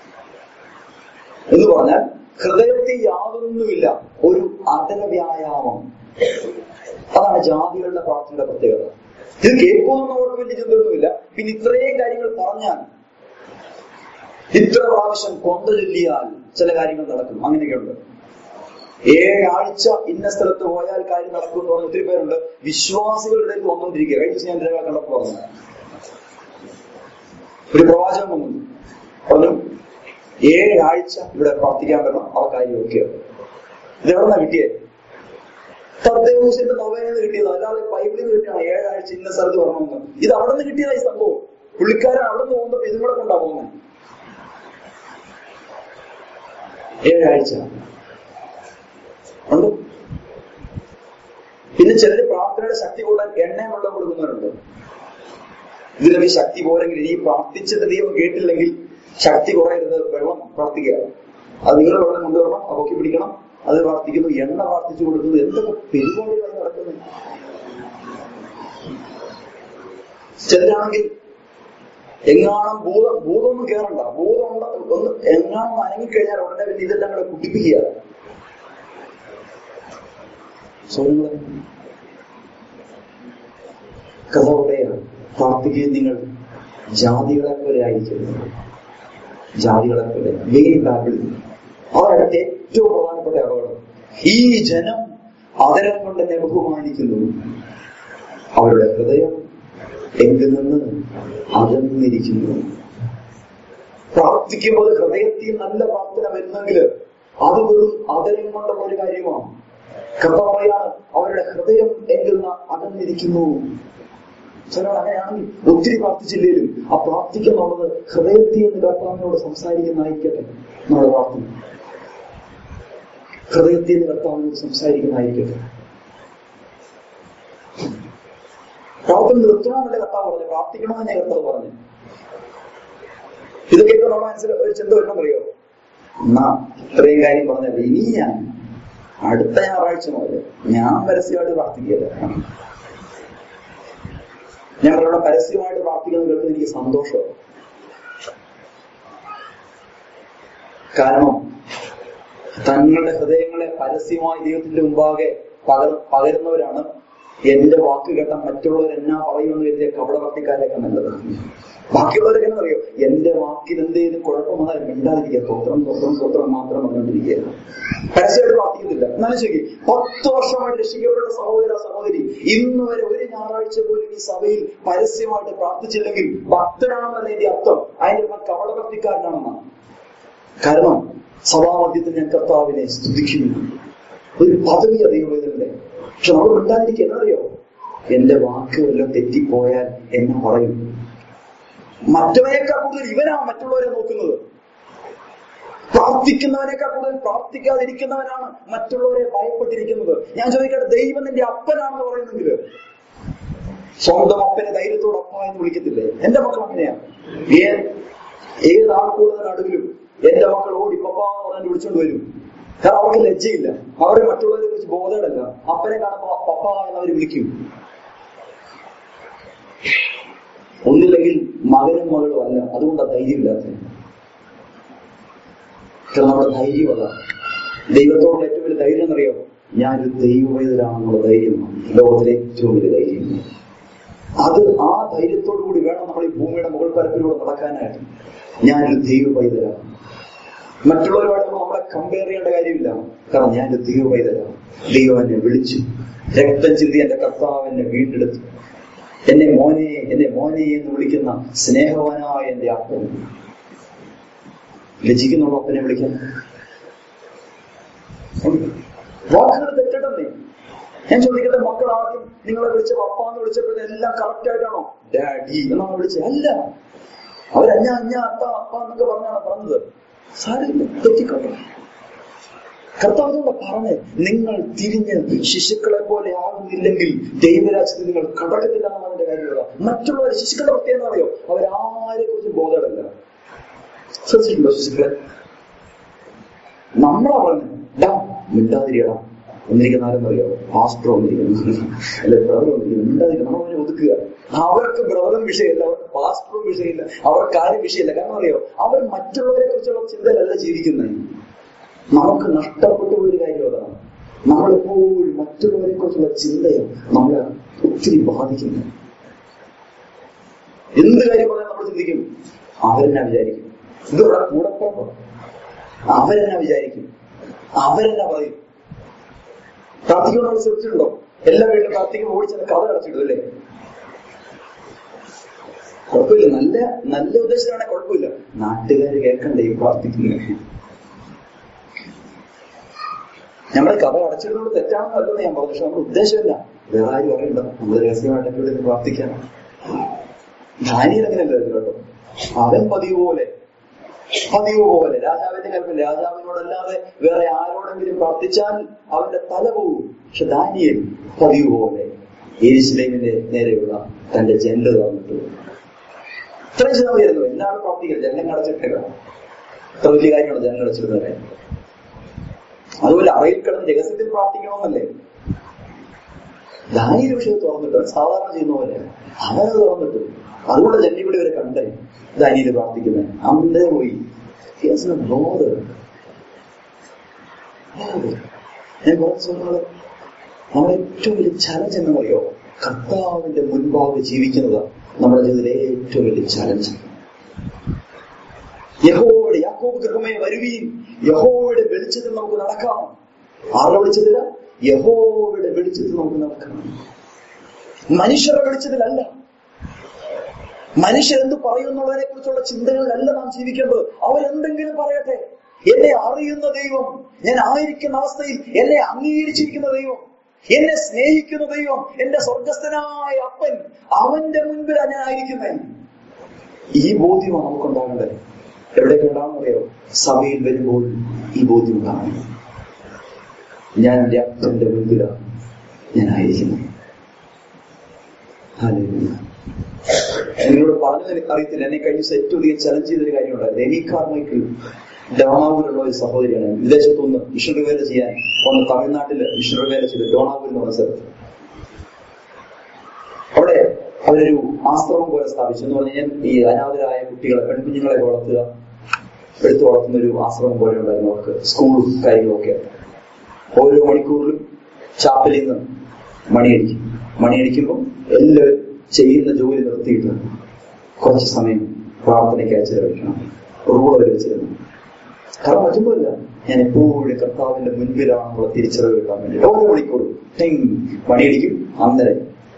എന്ന് പറഞ്ഞാൽ ഹൃദയത്തിൽ യാതൊന്നുമില്ല ഒരു അതര വ്യായാമം അതാണ് ജാതികളുടെ പ്രാർത്ഥനയുടെ പ്രത്യേകത ഇത് കേൾക്കുമെന്ന് അവർക്ക് വലിയ ചിന്തയൊന്നുമില്ല പിന്നെ ഇത്രയും കാര്യങ്ങൾ പറഞ്ഞാൽ ഇത്ര പ്രാവശ്യം കൊന്ത ചൊല്ലിയാൽ ചില കാര്യങ്ങൾ നടക്കും അങ്ങനെയൊക്കെയുണ്ട് ഏഴാഴ്ച ഇന്ന സ്ഥലത്ത് പോയാൽ കാര്യം നടക്കും എന്ന് പറഞ്ഞ ഒത്തിരി പേരുണ്ട് വിശ്വാസികളുടെ ഇടയിൽ വന്നുകൊണ്ടിരിക്കുക കഴിഞ്ഞ ദിവസം ഞാൻ രേഖ കണ്ടപ്പോൾ പറഞ്ഞു ഒരു പ്രവാചകൻ വന്നു പറഞ്ഞു ഏഴാഴ്ച ഇവിടെ പ്രാർത്ഥിക്കാൻ പറ്റണം ആ കാര്യം ഒക്കെയാണ് ഇത് എവിടെ കിട്ടിയേ തദ്ദേവൂസിന്റെ നൊവേന്ന് കിട്ടിയത് അല്ലാതെ ബൈബിളിൽ നിന്ന് കിട്ടിയാണ് ഏഴാഴ്ച ഇന്ന സ്ഥലത്ത് വരണമെന്ന് ഇത് അവിടെ നിന്ന് കിട്ടിയതായി സംഭവം പുള്ളിക്കാരൻ അവിടെ നിന്ന് പോകുന്നപ്പോ ഇതും കൂടെ കൊണ്ടാ പോകുന്നത് ഏഴാഴ്ച ഉണ്ട് പിന്നെ ചിലര് പ്രാർത്ഥനയുടെ ശക്തി കൂട്ടാൻ എണ്ണയും വെള്ളം കൊടുക്കുന്നവരുണ്ട് ഇതിലൊക്കെ ശക്തി പോരെങ്കിൽ ഈ പ്രാർത്ഥിച്ചിട്ട് ദൈവം കേട്ടില്ലെങ്കിൽ ശക്തി കുറയരുത് വെള്ളം പ്രാർത്ഥിക്കുക അത് നിങ്ങൾ വെള്ളം കൊണ്ടുവരണം അത് പൊക്കി പിടിക്കണം അത് പ്രാർത്ഥിക്കുന്നു എണ്ണ പ്രാർത്ഥിച്ചു കൊടുക്കുന്നു എന്തൊക്കെ പരിപാടികളാണ് നടക്കുന്നത് ചിലരാണെങ്കിൽ എങ്ങാണം ഭൂതം ഭൂതമൊന്നും കേറണ്ട ഭൂതം ഉണ്ട് ഒന്ന് എങ്ങാണം അനങ്ങിക്കഴിഞ്ഞാൽ ഉടനെ പിന്നെ ഇതെല്ലാം കൂടെ കുട്ടിപ്പിക്കുക സ്വരങ്ങളെ കഥ പറയുകയാണ് പ്രാർത്ഥിക്കുകയും നിങ്ങൾ ജാതികളെ പോലെ ആയിരിക്കരുത് ജാതികളെ പോലെ വെയിൽ ബാബിൾ അവരുടെ ഏറ്റവും പ്രധാനപ്പെട്ട അപകടം ഈ ജനം അതരം കൊണ്ട് എന്നെ ബഹുമാനിക്കുന്നു അവരുടെ ഹൃദയം എങ്കിൽ നിന്ന് അകന്നിരിക്കുന്നു പ്രാർത്ഥിക്കുമ്പോൾ ഹൃദയത്തിൽ നല്ല പ്രാർത്ഥന വരുന്നെങ്കിൽ അത് വെറും അതരം കൊണ്ടുള്ള ഒരു കാര്യമാണ് കഥ പറയാണ് അവരുടെ ഹൃദയം എങ്കിൽ നിന്ന് അകന്നിരിക്കുന്നു ചിലർ അങ്ങനെയാണെങ്കിൽ ഒത്തിരി പ്രാർത്ഥിച്ചില്ലേലും ആ പ്രാർത്ഥിക്കുന്നുള്ളത് ഹൃദയത്തിൽ നിന്ന് കർത്താവിനോട് സംസാരിക്കുന്നതായിരിക്കട്ടെ നമ്മുടെ പ്രാർത്ഥന ഹൃദയത്തിൽ നിന്ന് കർത്താവിനോട് സംസാരിക്കുന്നതായിരിക്കട്ടെ പ്രാർത്ഥന നിർത്തണമെന്നല്ലേ കർത്താവ് പറഞ്ഞു പ്രാർത്ഥിക്കണമെന്ന് കർത്താവ് പറഞ്ഞു ഇത് കേൾക്കുമ്പോൾ നമ്മുടെ മനസ്സിൽ ഒരു ചിന്ത വരണമെന്നറിയോ എന്നാ ഇത്രയും കാര്യം പറഞ്ഞത് ഇനി ഞാൻ അടുത്ത ഞായറാഴ്ച മുതൽ ഞാൻ പരസ്യമായിട്ട് പ്രാർത്ഥിക്കല്ല ഞങ്ങളിവിടെ പരസ്യമായിട്ട് പ്രാർത്ഥിക്കുന്നത് കേൾക്കുന്നത് എനിക്ക് സന്തോഷമാണ് കാരണം തങ്ങളുടെ ഹൃദയങ്ങളെ പരസ്യമായി ദൈവത്തിന്റെ മുമ്പാകെ പകർ പകരുന്നവരാണ് എന്റെ വാക്ക് കേട്ട മറ്റുള്ളവർ എന്നാ പറയുമെന്ന് കരുതിയ കപടഭക്തിക്കാരൊക്കെ നല്ലത് ബാക്കിയുള്ളവരൊക്കെ എന്നാ അറിയോ എന്റെ വാക്കിൽ എന്തെങ്കിലും കുഴപ്പം വന്നാൽ മിണ്ടാതിരിക്കുക സ്വത്രം സ്വത്രം സ്വത്രം മാത്രം പറഞ്ഞുകൊണ്ടിരിക്കുക പരസ്യമായിട്ട് പ്രാർത്ഥിക്കുന്നില്ല എന്നാലും ശരി പത്ത് വർഷമായിട്ട് രക്ഷിക്കപ്പെട്ട സഹോദര സഹോദരി ഇന്ന് വരെ ഒരു ഞായറാഴ്ച പോലും ഈ സഭയിൽ പരസ്യമായിട്ട് പ്രാർത്ഥിച്ചില്ലെങ്കിൽ ഭക്തനാണെന്നതിന്റെ അർത്ഥം അതിന്റെ അർത്ഥം കപടഭക്തിക്കാരനാണെന്നാണ് കാരണം സഭാമധ്യത്തിൽ ഞാൻ കർത്താവിനെ സ്തുതിക്കുന്നു ഒരു പദവി അറിയുന്നതിന്റെ പക്ഷെ നമ്മൾ മിണ്ടാതിരിക്കുക എന്നറിയോ എന്റെ വാക്ക് വല്ലതും തെറ്റിപ്പോയാൽ എന്നെ പറയും മറ്റവനേക്കാൾ കൂടുതൽ ഇവനാ മറ്റുള്ളവരെ നോക്കുന്നത് പ്രാർത്ഥിക്കുന്നവനേക്കാൾ കൂടുതൽ പ്രാർത്ഥിക്കാതിരിക്കുന്നവനാണ് മറ്റുള്ളവരെ ഭയപ്പെട്ടിരിക്കുന്നത് ഞാൻ ചോദിക്കട്ടെ ദൈവം നിന്റെ അപ്പനാണെന്ന് പറയുന്നെങ്കിൽ സ്വന്തം അപ്പനെ ധൈര്യത്തോടെ അപ്പ എന്ന് വിളിക്കത്തില്ലേ എന്റെ മക്കൾ അങ്ങനെയാണ് ഏ ഏത് ആൾക്കൂടുന്ന നടുവിലും എന്റെ മക്കൾ ഓടി പപ്പ എന്ന് പറഞ്ഞ് വിളിച്ചോണ്ട് വരും കാരണം അവർക്ക് ലജ്ജയില്ല അവരെ മറ്റുള്ളവരെ കുറിച്ച് ബോധമല്ല അപ്പനെ കാണുമ്പോ പപ്പ എന്നവർ വിളിക്കും ഒന്നില്ലെങ്കിൽ മകനും മകളും അല്ല അതുകൊണ്ടാണ് ധൈര്യമില്ലാത്തത് കാരണം നമ്മുടെ ധൈര്യം അതാണ് ദൈവത്തോടുള്ള ഏറ്റവും വലിയ ധൈര്യം എന്നറിയോ ഞാനൊരു ദൈവവേദനാണെന്നുള്ള ധൈര്യമാണ് ലോകത്തിലെ ഏറ്റവും വലിയ ധൈര്യം അത് ആ ധൈര്യത്തോടു കൂടി വേണം നമ്മൾ ഈ ഭൂമിയുടെ മുകൾ പരപ്പിലൂടെ നടക്കാനായിട്ട് ഞാനൊരു ദൈവ പൈതലാണ് മറ്റുള്ളവരുമായിട്ട് നമ്മൾ നമ്മളെ കമ്പയർ ചെയ്യേണ്ട കാര്യമില്ല കാരണം ഞാനൊരു ദൈവ പൈതലാണ് ദൈവം എന്നെ വിളിച്ചു രക്തം ചിന്തി എന്റെ കർത്താവ് എന്നെ വീണ്ടെടുത്തു എന്നെ മോനെ എന്നെ മോനെ എന്ന് വിളിക്കുന്ന സ്നേഹവാനായ എന്റെ അപ്പൻ ലജിക്കുന്നുള്ള അപ്പനെ വിളിക്കാൻ വാക്കുകൾ തെറ്റിടന്നേ ഞാൻ ചോദിക്കട്ടെ മക്കൾ ആദ്യം നിങ്ങളെ വിളിച്ച പപ്പ എന്ന് വിളിച്ചപ്പോൾ എല്ലാം കറക്റ്റ് ആയിട്ടാണോ ഡാഡി എന്നാണ് വിളിച്ചത് അല്ല അവരഞ്ഞ അഞ്ഞ അപ്പ അപ്പ എന്നൊക്കെ പറഞ്ഞാണ് പറഞ്ഞത് സാരില്ല തെറ്റിക്കോട്ടെ കർത്താവിനോട് പറഞ്ഞ് നിങ്ങൾ തിരിഞ്ഞ് ശിശുക്കളെ പോലെ ആകുന്നില്ലെങ്കിൽ ദൈവരാജ്യത്തിൽ നിങ്ങൾ കടക്കത്തില്ല എന്നതിന്റെ കാര്യമുള്ള മറ്റുള്ളവർ ശിശുക്കളുടെ പ്രത്യേകത എന്ന് അറിയോ അവരാരെ കുറിച്ചും ബോധമല്ല ശ്രദ്ധിച്ചിട്ടുണ്ടോ ശിശുക്കളെ നമ്മളാ പറഞ്ഞു ഡാ മിണ്ടാതിരിയടാ ഒന്നിരിക്കുന്ന ആരെന്നറിയോ പാസ്റ്റർ വന്നിരിക്കുന്നു അല്ലെ ബ്രദർ വന്നിരിക്കുന്നു മിണ്ടാതിരിക്കണം നമ്മൾ അവരെ ഒതുക്കുക അവർക്ക് ബ്രദറും വിഷയമില്ല അവർക്ക് പാസ്റ്ററും വിഷയമില്ല അവർക്ക് ആരും വിഷയമില്ല കാരണം അറിയോ അവർ മറ്റുള്ളവരെ കുറിച്ചുള്ള ചിന്തയിലല്ല ജീവിക്കുന്നത് നമുക്ക് നഷ്ടപ്പെട്ടു പോയൊരു കാര്യം അതാണ് നമ്മളെപ്പോഴും മറ്റുള്ളവരെ കുറിച്ചുള്ള ചിന്തയും നമ്മളെ ഒത്തിരി ബാധിക്കുന്നു എന്ത് കാര്യം പറഞ്ഞാൽ നമ്മൾ ചിന്തിക്കും അവരെന്നാ വിചാരിക്കും ഇതോടെ കൂടെ പോകുമ്പോൾ അവരെന്നാ വിചാരിക്കും അവരെന്നാ പറയും പ്രാർത്ഥിക്കുമ്പോൾ നമ്മൾ ശ്രദ്ധിച്ചിട്ടുണ്ടോ എല്ലാ വീട്ടിലും പ്രാർത്ഥിക്കുമ്പോൾ ഓടിച്ചെന്ന് കഥ അടച്ചിടും അല്ലേ കുഴപ്പമില്ല നല്ല നല്ല ഉദ്ദേശത്തിലാണെങ്കിൽ കുഴപ്പമില്ല നാട്ടുകാർ കേൾക്കണ്ടേ ഈ പ്രാർത്ഥിക്കുന്നത് നമ്മുടെ കഥ അടച്ചിടുന്നത് തെറ്റാണെന്ന് അല്ലെന്ന് ഞാൻ പറഞ്ഞു പക്ഷെ നമ്മുടെ ഉദ്ദേശമില്ല വേറെ ആരും അറിയണ്ട നമ്മൾ രഹസ്യമായിട്ടൊക്കെ ഇവിടെ ഇരുന്ന് പ്രാർത്ഥിക്കാൻ ധാനിയൽ അങ്ങനെയല്ലായിരുന്നു കേട്ടോ അവൻ പതിവ് പോലെ പതിവ് പോലെ രാജാവിന്റെ കൽപ്പന രാജാവിനോടല്ലാതെ വേറെ ആരോടെങ്കിലും പ്രാർത്ഥിച്ചാൽ അവന്റെ തല പോകും പക്ഷെ ദാനിയൽ പതിവ് പോലെ യേശുലേമിന്റെ നേരെയുള്ള തന്റെ ജനല് തുറന്നിട്ട് ഇത്രയും ചെയ്താൽ മതിയായിരുന്നു എന്താണ് പ്രാർത്ഥിക്കുന്നത് ജനലം കടച്ചിട്ടേക്കാം ഇത്ര വലിയ കാര്യമാണ് ജനലം കടച്ചിരുന്നത് അതുപോലെ അറയിൽ കിടന്ന് രഹസ്യത്തിൽ പ്രാർത്ഥിക്കണമെന്നല്ലേ ദാനിയൽ വിഷയം തുറന്നിട്ട് അവൻ സാധാരണ ചെയ്യുന്ന പോലെ അവനത് തുറന്നിട്ട് അതുകൊണ്ട് ജന്നിവിടെ വരെ കണ്ടേ ദാനിയിൽ പ്രാർത്ഥിക്കുന്നത് അന്തേ പോയി ബോധ ഞാൻ കുറച്ച് നമ്മള് നമ്മുടെ ഏറ്റവും വലിയ ചലഞ്ച് എന്ന് പറയോ കർത്താവിന്റെ മുൻപാകെ ജീവിക്കുന്നത് നമ്മുടെ ജീവിതത്തിലെ ഏറ്റവും വലിയ ചലഞ്ച് യഹോയുടെ യാക്കോബ് ഗൃഹമേ വരുവീൻ യഹോയുടെ വെളിച്ചത്തിൽ നമുക്ക് നടക്കാം ആരുടെ വെളിച്ചത്തില യഹോയുടെ വെളിച്ചത്തിൽ നമുക്ക് നടക്കാം മനുഷ്യരുടെ വെളിച്ചത്തിലല്ല മനുഷ്യർ എന്ത് പറയുന്നുള്ളതിനെ കുറിച്ചുള്ള ചിന്തകളിലല്ല നാം ജീവിക്കേണ്ടത് അവരെന്തെങ്കിലും പറയട്ടെ എന്നെ അറിയുന്ന ദൈവം ഞാൻ ആയിരിക്കുന്ന അവസ്ഥയിൽ എന്നെ അംഗീകരിച്ചിരിക്കുന്ന ദൈവം എന്നെ സ്നേഹിക്കുന്ന ദൈവം എന്റെ സ്വർഗസ്ഥനായ അപ്പൻ അവന്റെ മുൻപിലാണ് ഞാൻ ആയിരിക്കുന്നത് ഈ ബോധ്യമാണ് നമുക്കുണ്ടാകേണ്ടത് എവിടെയൊക്കെ ഉണ്ടാകുന്നറിയോ സഭയിൽ വരുമ്പോൾ ഈ ബോധ്യം ഉണ്ടാകണം ഞാൻ എന്റെ അപ്പന്റെ മുൻപിലാണ് ഞാൻ ആയിരിക്കുന്നത് ഹല്ലേലൂയ. നിങ്ങളോട് പറഞ്ഞത് എനിക്ക് അറിയത്തില്ല എന്നെ കഴിഞ്ഞ ദിവസം ഏറ്റവും അധികം ചലഞ്ച് ചെയ്തൊരു കാര്യമുണ്ടായിരുന്നു എനി കാർമയ്ക്ക് ഡോണാവൂരിലുള്ള ഒരു സഹോദരിയാണ് വിദേശത്തുനിന്ന് മിഷണറി വേല ചെയ്യാൻ വന്ന് തമിഴ്നാട്ടില് മിഷണറി വേല ചെയ്ത് ഡോണാവൂർ എന്ന് പറഞ്ഞ സ്ഥലത്ത് അവിടെ അവരൊരു ആശ്രമം പോലെ സ്ഥാപിച്ചു എന്ന് പറഞ്ഞു കഴിഞ്ഞാൽ ഈ അനാഥരായ കുട്ടികളെ പെൺകുഞ്ഞുങ്ങളെ വളർത്തുക എടുത്തു വളർത്തുന്ന ഒരു ആശ്രമം പോലെ ഉണ്ടായിരുന്നു അവർക്ക് സ്കൂളും കാര്യങ്ങളൊക്കെ ഓരോ മണിക്കൂറിലും ചാപ്പലിൽ നിന്ന് മണിയടിക്കും മണിയടിക്കുമ്പോൾ എല്ലാവരും ചെയ്യുന്ന ജോലി നിർത്തിയിട്ട് കുറച്ച് സമയം പ്രാർത്ഥനയ്ക്കായി ചെലവഴിക്കണം റൂൾ അവർ വെച്ചിരുന്നു കാരണം മറ്റൊന്നുമില്ല ഞാൻ എപ്പോഴും കർത്താവിന്റെ മുൻപിലാണെന്നുള്ള തിരിച്ചറിവ് കിട്ടാൻ വേണ്ടി ഓരോ മണിക്കൂറും ടിങ് മണിയടിക്കും അന്നേരം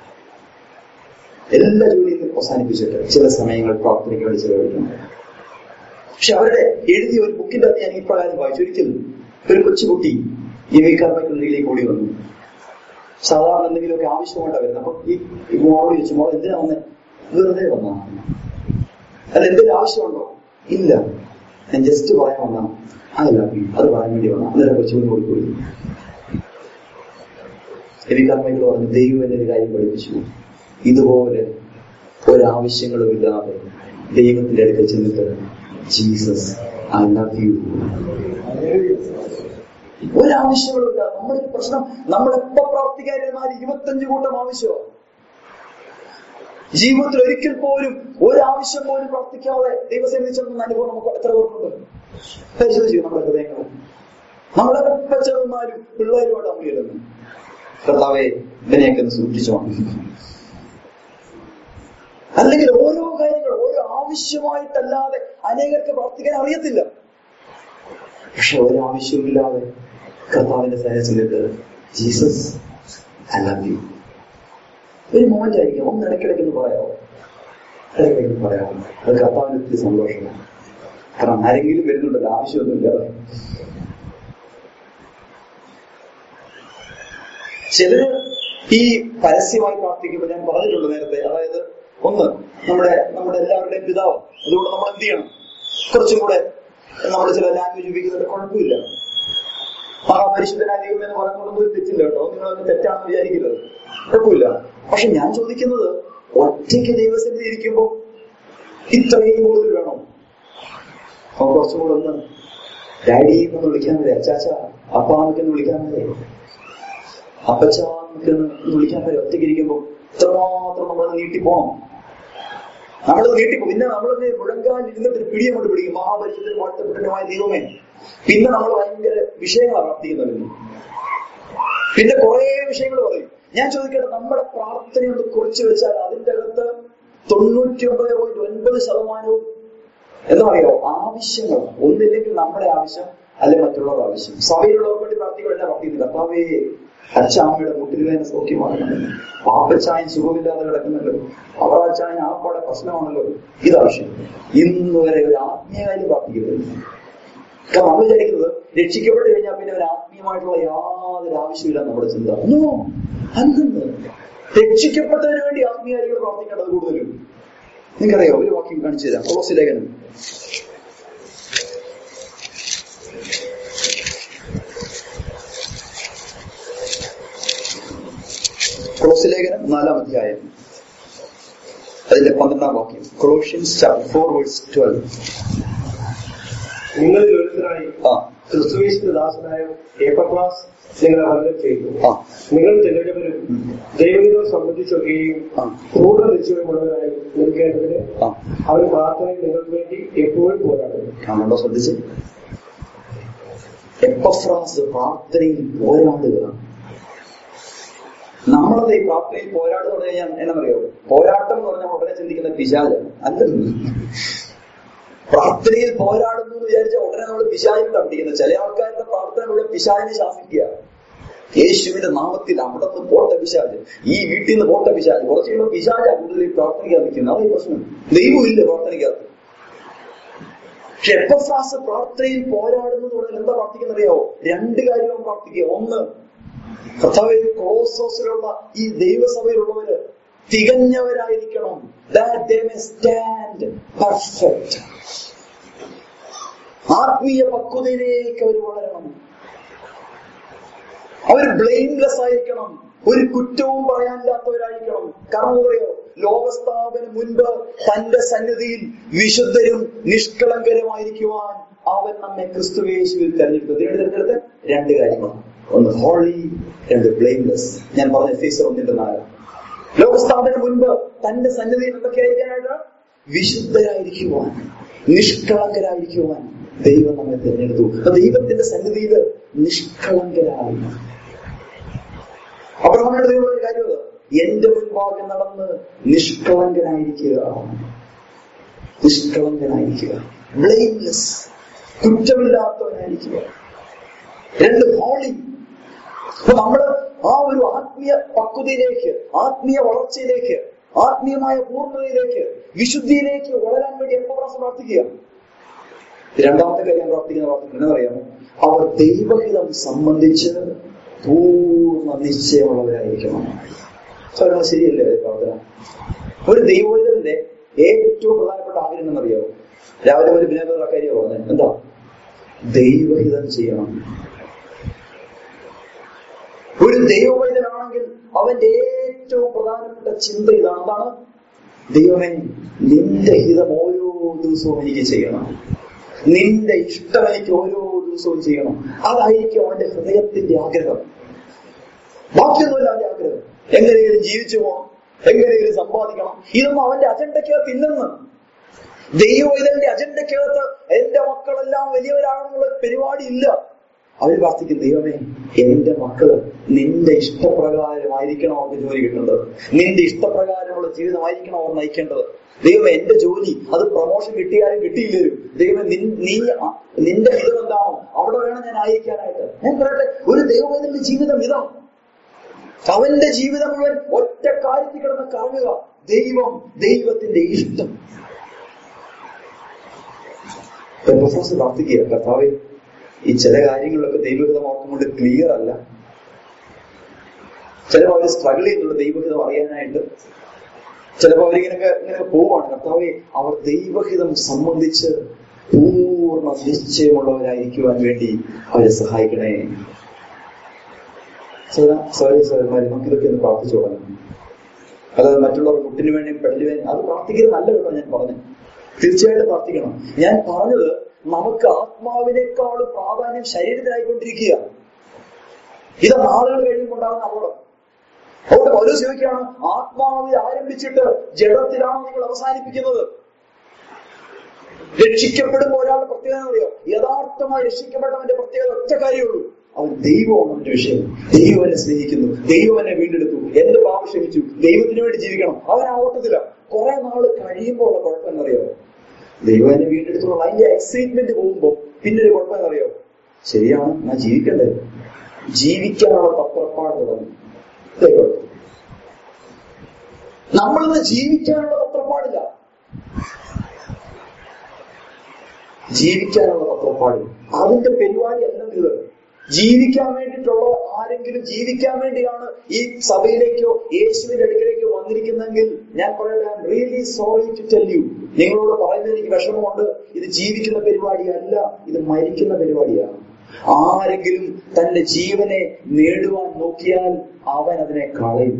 എല്ലാ ജോലിയും അവസാനിപ്പിച്ചിട്ട് ചില സമയങ്ങൾ പ്രാർത്ഥനയ്ക്ക് വേണ്ടി ചെലവഴിക്കണം പക്ഷെ അവരുടെ എഴുതിയ ഒരു ബുക്കിന്റെ അകത്ത് ഞാൻ ഈ പ്രകാരം വായിച്ചു ഒരിക്കലും ഒരു കൊച്ചുകുട്ടി ഈ വീക്കാർമയ്ക്കുള്ളിലേക്ക് ഓടി വന്നു സാധാരണ എന്തെങ്കിലുമൊക്കെ ആവശ്യമായിട്ടാണ് വരുന്നത് അപ്പൊ ഈ മോളോട് ചോദിച്ചു മോൾ എന്തിനാ വന്നേ വെറുതെ വന്നാ അല്ല എന്തെങ്കിലും ആവശ്യമുണ്ടോ ഇല്ല ഞാൻ ജസ്റ്റ് പറയാൻ വന്നാ അതല്ല അത് പറയാൻ വേണ്ടി വന്ന അന്നേരം കൊച്ചുകുഞ്ഞു ഓടിപ്പോയി എവികാർമൈകൾ പറഞ്ഞു ദൈവം എന്നൊരു കാര്യം പഠിപ്പിച്ചു ഇതുപോലെ ഒരാവശ്യങ്ങളും ഇല്ലാതെ ദൈവത്തിന്റെ അടുക്കൽ ചെന്നിട്ട് ജീസസ് ഐ ലവ് യു ഒരാവശ്യങ്ങളുമില്ല നമ്മുടെ ഒരു പ്രശ്നം നമ്മളെപ്പോ പ്രാർത്ഥിക്കാനിരുന്നാൽ ഇരുപത്തഞ്ച് കൂട്ടം ആവശ്യമാണ് ജീവിതത്തിൽ ഒരിക്കൽ പോലും ഒരാവശ്യം പോലും പ്രാർത്ഥിക്കാതെ ദൈവസേന ചെന്ന അനുഭവം നമുക്ക് എത്ര പേർക്കുണ്ട് പരിശോധിച്ചു നമ്മുടെ ഹൃദയങ്ങൾ നമ്മളെപ്പോ ചെറുന്നാലും പിള്ളേരുമായിട്ട് അമ്മയിടുന്നു കർത്താവെ ഇതിനെയൊക്കെ ഒന്ന് സൂക്ഷിച്ചോ അല്ലെങ്കിൽ ഓരോ കാര്യങ്ങൾ ഓരോ ആവശ്യമായിട്ടല്ലാതെ അനേകർക്ക് പ്രാർത്ഥിക്കാൻ അറിയത്തില്ല പക്ഷെ ഒരാവശ്യമില്ലാതെ കർത്താവിന്റെ സഹായത്തിലേക്ക് ജീസസ് ഐ ലവ് യു ഒരു മൊമെന്റ് ആയിരിക്കും ഒന്ന് ഇടയ്ക്കിടയ്ക്ക് ഒന്ന് പറയാമോ ഇടയ്ക്കിടയ്ക്ക് പറയാമോ അത് കർത്താവിന് ഒത്തിരി സന്തോഷമാണ് കാരണം ആരെങ്കിലും വരുന്നുണ്ടല്ലോ ആവശ്യമൊന്നുമില്ലാതെ ചിലര് ഈ പരസ്യമായി പ്രാർത്ഥിക്കുമ്പോൾ ഞാൻ പറഞ്ഞിട്ടുണ്ട് നേരത്തെ അതായത് ഒന്ന് നമ്മുടെ നമ്മുടെ എല്ലാവരുടെയും പിതാവ് അതുകൊണ്ട് നമ്മൾ എന്ത് ചെയ്യണം കുറച്ചും കൂടെ നമ്മുടെ ചില ലാംഗ്വേജ് ഉപയോഗിക്കുന്നതിന്റെ കുഴപ്പമില്ല മഹാപരിശുദ്ധനായ ദൈവം എന്ന് പറയുന്നതൊന്നും ഒരു തെറ്റില്ല കേട്ടോ നിങ്ങളൊന്ന് തെറ്റാണെന്ന് വിചാരിക്കരുത് കുഴപ്പമില്ല പക്ഷെ ഞാൻ ചോദിക്കുന്നത് ഒറ്റയ്ക്ക് ദൈവസന്നിധി ഇരിക്കുമ്പോൾ ഇത്രയും കൂടുതൽ വേണോ അപ്പൊ കുറച്ചും കൂടെ ഒന്ന് ഡാഡി എന്ന് വിളിക്കാൻ മതി അച്ചാച്ച അപ്പാന്നൊക്കെ വിളിക്കാൻ മതി അപ്പച്ച എന്നൊക്കെ ഒന്ന് വിളിക്കാൻ മതി ഒറ്റയ്ക്ക് ഇരിക്കുമ്പോൾ ഇത്രമാത്രം നമ്മൾ നീട്ടിപ്പോണം നമ്മൾ നീട്ടിപ്പോ പിന്നെ നമ്മളൊന്ന് മുഴങ്കാൽ ഇരുന്നിട്ട് പിടി അങ്ങോട്ട് പിടിക്കും മഹാപരിശുദ്ധ വാഴ്ത്തപ്പെട്ടമായ ദൈവമേ പിന്നെ നമ്മൾ ഭയങ്കര വിഷയങ്ങളാണ് പ്രാർത്ഥിക്കുന്നത് പിന്നെ കുറെ വിഷയങ്ങൾ പറയും ഞാൻ ചോദിക്കട്ടെ നമ്മുടെ പ്രാർത്ഥനയൊന്ന് കുറിച്ച് വെച്ചാൽ അതിന്റെ അകത്ത് തൊണ്ണൂറ്റി ഒമ്പത് പോയിന്റ് ഒൻപത് ശതമാനവും എന്താ പറയുക ആവശ്യങ്ങൾ ഒന്നില്ലെങ്കിൽ നമ്മുടെ ആവശ്യം അല്ലെങ്കിൽ മറ്റുള്ളവരുടെ ആവശ്യം സഭയിലുള്ളവർക്ക് വേണ്ടി പ്രാർത്ഥിക്കുകയല്ല പ്രാർത്ഥിക്കുന്നത് കർത്താവേ അച്ഛാമ്മയുടെ മുട്ടിലുവേന സൗഖ്യമാകണം പാപ്പച്ചായൻ സുഖമില്ലാതെ കിടക്കുന്നല്ലോ അവർ അച്ഛായൻ ആപ്പാടെ പ്രശ്നമാണല്ലോ ഇതാവശ്യം ഇന്ന് വരെ ഒരു ആത്മീയകാര്യം പ്രാർത്ഥിക്കരുത് കാരണം നമ്മൾ വിചാരിക്കുന്നത് രക്ഷിക്കപ്പെട്ട് കഴിഞ്ഞാൽ പിന്നെ ഒരു ആത്മീയമായിട്ടുള്ള യാതൊരു ആവശ്യമില്ല നമ്മുടെ ചിന്ത നോ അല്ലെന്ന് രക്ഷിക്കപ്പെട്ടതിന് വേണ്ടി ആത്മീയകാരികൾ പ്രാർത്ഥിക്കേണ്ടത് കൂടുതലും നിങ്ങൾക്കറിയാം ഒരു വാക്യം കാണിച്ചു തരാം ക്ലോസ് ലേഖനം ക്ലോസ് ലേഖനം നാലാം അധ്യായം അതിന്റെ പന്ത്രണ്ടാം വാക്യം Colossians chapter four verse twelve നിങ്ങളിൽ ഒരുത്തരായി ആ ക്രിസ്തുവേശിന്റെ ദാസനായ ഏപ്പക്ലാസ് നിങ്ങളെ വന്ദനം ചെയ്തു ആ നിങ്ങൾ തികഞ്ഞവരും ദൈവഹിതം സംബന്ധിച്ചൊക്കെയും ആ. പൂർണ്ണ നിശ്ചയമുള്ളവരായി നിൽക്കേണ്ടതിന് ആ അവർ പ്രാർത്ഥനയിൽ നിങ്ങൾക്ക് വേണ്ടി എപ്പോഴും പോരാടുന്നു കാണുണ്ടോ ശ്രദ്ധിച്ച് എപ്പഫ്രാസ് പ്രാർത്ഥനയിൽ പോരാടുക നമ്മളത് ഈ പ്രാർത്ഥനയിൽ പോരാടുക എന്ന് കഴിഞ്ഞാൽ എന്നറിയോ പോരാട്ടം എന്ന് പറഞ്ഞാൽ ഉടനെ ചിന്തിക്കുന്ന പിശാചാണ് അല്ലെന്ന് പ്രാർത്ഥനയിൽ പോരാടുന്നു എന്ന് വിചാരിച്ചാൽ ഉടനെ നമ്മൾ പിശാചിനെ തട്ടിക്കുന്നത് ചില ആൾക്കാരുടെ പ്രാർത്ഥന മുഴുവൻ പിശാചിനെ ശാസിക്കുക യേശുവിന്റെ നാമത്തിൽ അവിടെ നിന്ന് പോട്ട പിശാജ് ഈ വീട്ടിൽ നിന്ന് പോട്ട പിശാജ് കുറച്ച് കഴിയുമ്പോൾ പിശാജാ കൂടുതൽ ഈ പ്രാർത്ഥനയ്ക്കാൻ നിൽക്കുന്നത് അതാണ് ഈ പ്രശ്നം ദൈവമില്ല പ്രാർത്ഥനയ്ക്കകത്ത് പക്ഷെ എപ്പഫ്രാസ് പ്രാർത്ഥനയിൽ പോരാടുന്നത് പറഞ്ഞാൽ എന്താ പ്രാർത്ഥിക്കുന്നറിയാവോ രണ്ട് കാര്യവും പ്രാർത്ഥിക്കുക ഒന്ന് കർത്താവേ ക്ലോസോസിലുള്ള ഈ ദൈവസഭയിലുള്ളവര് തികഞ്ഞവരായിരിക്കണം that they may stand perfect ആത്മീയ പക്വതയിലേക്ക് അവർ വളരണം അവർ ബ്ലെയിംലെസ് ആയിരിക്കണം ഒരു കുറ്റവും പറയാനില്ലാത്തവരായിരിക്കണം കാരണം പറയോ ലോകസ്ഥാപനം മുൻപ് തന്റെ സന്നിധിയിൽ വിശുദ്ധരും നിഷ്കളങ്കരുമായിരിക്കുവാൻ അവൻ നമ്മെ ക്രിസ്തുവേശുവിൽ തെരഞ്ഞെടുത്തു ഇതിനുവേണ്ടി തെരഞ്ഞെടുത്ത് രണ്ട് കാര്യങ്ങളാണ് ഒന്ന് ഹോളി രണ്ട് ബ്ലെയിംലെസ് ഞാൻ പറഞ്ഞ ഫീസർ ഒന്നിന്റെ നാല് ലോകസ്ഥാപനം മുൻപ് തന്റെ സന്നിധിയിൽ എന്തൊക്കെയായിരിക്കാനായിട്ട് വിശുദ്ധരായിരിക്കുവാൻ നിഷ്കളങ്കരായിരിക്കുവാൻ ദൈവം നമ്മെ തിരഞ്ഞെടുത്തു അപ്പൊ ദൈവത്തിന്റെ സന്നിധിയിൽ നിഷ്കളങ്കരായി അബ്രഹാമിയുടെ ദൈവം ഒരു കാര്യം അത്. എന്റെ മുൻപാകെ നടന്ന് നിഷ്കളങ്കനായിരിക്കുക നിഷ്കളങ്കനായിരിക്കുക ബ്ലെയിംലെസ് കുറ്റമില്ലാത്തവനായിരിക്കുക രണ്ട് ഹോളി അപ്പൊ നമ്മള് ആ ഒരു ആത്മീയ പക്വതയിലേക്ക് ആത്മീയ വളർച്ചയിലേക്ക് ആത്മീയമായ പൂർണ്ണതയിലേക്ക് വിശുദ്ധിയിലേക്ക് വളരാൻ വേണ്ടി എപ്പോ പ്രാവശ്യം പ്രാർത്ഥിക്കുക രണ്ടാമത്തെ കാര്യം പ്രാർത്ഥിക്കുന്ന പ്രാർത്ഥന എന്താ പറയാമോ അവർ ദൈവഹിതം സംബന്ധിച്ച് പൂർണ്ണ നിശ്ചയമുള്ളവരായിരിക്കണം സ്വരം ശരിയല്ലേ അത് പ്രാർത്ഥന ഒരു ദൈവഹിതന്റെ ഏറ്റവും പ്രധാനപ്പെട്ട ആഗ്രഹം എന്നറിയാമോ രാവിലെ ഒരു വിനോദമുള്ള കാര്യം പറഞ്ഞത് എന്താ ദൈവഹിതം ചെയ്യണം ഒരു ദൈവവൈദ്യനാണെങ്കിൽ അവന്റെ ഏറ്റവും പ്രധാനപ്പെട്ട ചിന്ത ഇതാണ് എന്താണ് ദൈവമേ നിന്റെ ഹിതം ഓരോ ദിവസവും എനിക്ക് ചെയ്യണം നിന്റെ ഇഷ്ടം എനിക്ക് ഓരോ ദിവസവും ചെയ്യണം അതായിരിക്കും അവന്റെ ഹൃദയത്തിന്റെ ആഗ്രഹം ബാക്കിയൊന്നുമില്ല അവന്റെ ആഗ്രഹം എങ്ങനെയെങ്കിലും ജീവിച്ചു പോകണം എങ്ങനെയെങ്കിലും സമ്പാദിക്കണം ഇതൊന്നും അവന്റെ അജണ്ടയ്ക്കകത്ത് ഇല്ലെന്ന് ദൈവവൈതലിന്റെ അജണ്ടയ്ക്കകത്ത് എന്റെ മക്കളെല്ലാം വലിയവരാണെന്നുള്ള പരിപാടി ഇല്ല അവർ പ്രാർത്ഥിക്കും ദൈവമേ എന്റെ മക്കള് നിന്റെ ഇഷ്ടപ്രകാരമായിരിക്കണം അവർക്ക് ജോലി കിട്ടേണ്ടത് നിന്റെ ഇഷ്ടപ്രകാരമുള്ള ജീവിതമായിരിക്കണം അവർ നയിക്കേണ്ടത് ദൈവമേ എന്റെ ജോലി അത് പ്രൊമോഷൻ കിട്ടിയാലും കിട്ടിയില്ലേലും ദൈവമേ നിൻ- നീ അ- നിന്റെ ഹിതം എന്താണോ അവിടെ വേണം ഞാൻ ആയിരിക്കാനായിട്ട് ഞാൻ പറയട്ടെ ഒരു ദൈവവേദന്റെ ജീവിതം ഇതാണ് അവന്റെ ജീവിതം മുഴുവൻ ഒറ്റ കാര്യത്തിൽ കിടന്ന് കറങ്ങുക ദൈവം ദൈവത്തിന്റെ ഇഷ്ടം പെന്തക്കോസ്ത് പ്രാർത്ഥിക്കുക കർത്താവേ ഈ ചില കാര്യങ്ങളിലൊക്കെ ദൈവഹിതം അവർക്ക് കൊണ്ട് ക്ലിയർ അല്ല ചിലപ്പോൾ അവർ സ്ട്രഗിൾ ചെയ്യുന്നുണ്ട് ദൈവഹിതം അറിയാനായിട്ട് ചിലപ്പോൾ അവരിങ്ങനെയൊക്കെ ഇങ്ങനെ പോവാണ് കർത്താവെ അവർ ദൈവഹിതം സംബന്ധിച്ച് പൂർണ്ണ നിശ്ചയമുള്ളവരായിരിക്കുവാൻ വേണ്ടി അവരെ സഹായിക്കണേ സോറി സോറിമാര് നമുക്ക് ഇതൊക്കെ ഒന്ന് പ്രാർത്ഥിച്ചു തുടങ്ങാം അതായത് മറ്റുള്ളവർ കുട്ടിന് വേണ്ടിയും പെടലിന് വേണ്ടി അത് പ്രാർത്ഥിക്കുന്നത് നല്ല കേട്ടോ ഞാൻ പറഞ്ഞു തീർച്ചയായിട്ടും പ്രാർത്ഥിക്കണം ഞാൻ പറഞ്ഞത് നമുക്ക് ആത്മാവിനേക്കാളും പ്രാധാന്യം ശരീരത്തിനായിക്കൊണ്ടിരിക്കുക ഇത് നാളുകൾ കഴിയുമ്പോൾ ഉണ്ടാകുന്ന അപകടം അതുകൊണ്ട് പൗലോസ് ചോദിക്കുകയാണ് ആത്മാവിൽ ആരംഭിച്ചിട്ട് ജഡത്തിലാണ് നിങ്ങൾ അവസാനിപ്പിക്കുന്നത് രക്ഷിക്കപ്പെടുമ്പോൾ ഒരാളുടെ പ്രത്യേകത അറിയോ യഥാർത്ഥമായി രക്ഷിക്കപ്പെട്ടവന്റെ പ്രത്യേകത ഒറ്റ കാര്യമുള്ളൂ അവൻ ദൈവമാണ് അവന്റെ വിഷയം ദൈവം എന്നെ സ്നേഹിക്കുന്നു ദൈവം എന്നെ വീണ്ടെടുത്തു എന്റെ പാപം ക്ഷമിച്ചു ദൈവത്തിന് വേണ്ടി ജീവിക്കണം അവൻ ആ ഓട്ടത്തില്ല കുറെ നാള് കഴിയുമ്പോൾ ഉള്ള കുഴപ്പം എന്നറിയോ ദൈവം എന്നെ വീണ്ടെടുത്തുള്ള അതിന്റെ എക്സൈറ്റ്മെന്റ് പോകുമ്പോ പിന്നെ ഒരു കുഴപ്പം എന്നറിയോ ശരിയാണ് ഞാൻ ജീവിക്കണ്ടേ ജീവിക്കാനുള്ള തത്രപ്പാട് തുടങ്ങി ഇതേ കുഴപ്പം. നമ്മളിന്ന് ജീവിക്കാനുള്ള തത്രപ്പാടില്ല ജീവിക്കാനുള്ള തത്രപ്പാട് അതിന്റെ പരിപാടി അല്ല ഇത് ജീവിക്കാൻ വേണ്ടിയിട്ടുള്ള ആരെങ്കിലും ജീവിക്കാൻ വേണ്ടിയാണ് ഈ സഭയിലേക്കോ യേശുവിന്റെ അടുക്കലേക്കോ വന്നിരിക്കുന്നെങ്കിൽ ഞാൻ പറയട്ടെ I really sorry to tell you നിങ്ങളോട് പറയുന്നത് എനിക്ക് വിഷമമുണ്ട് ഇത് ജീവിക്കുന്ന പരിപാടിയല്ല ഇത് മരിക്കുന്ന പരിപാടിയാണ് ആരെങ്കിലും തന്റെ ജീവനെ നേടുവാൻ നോക്കിയാൽ അവൻ അതിനെ കളയും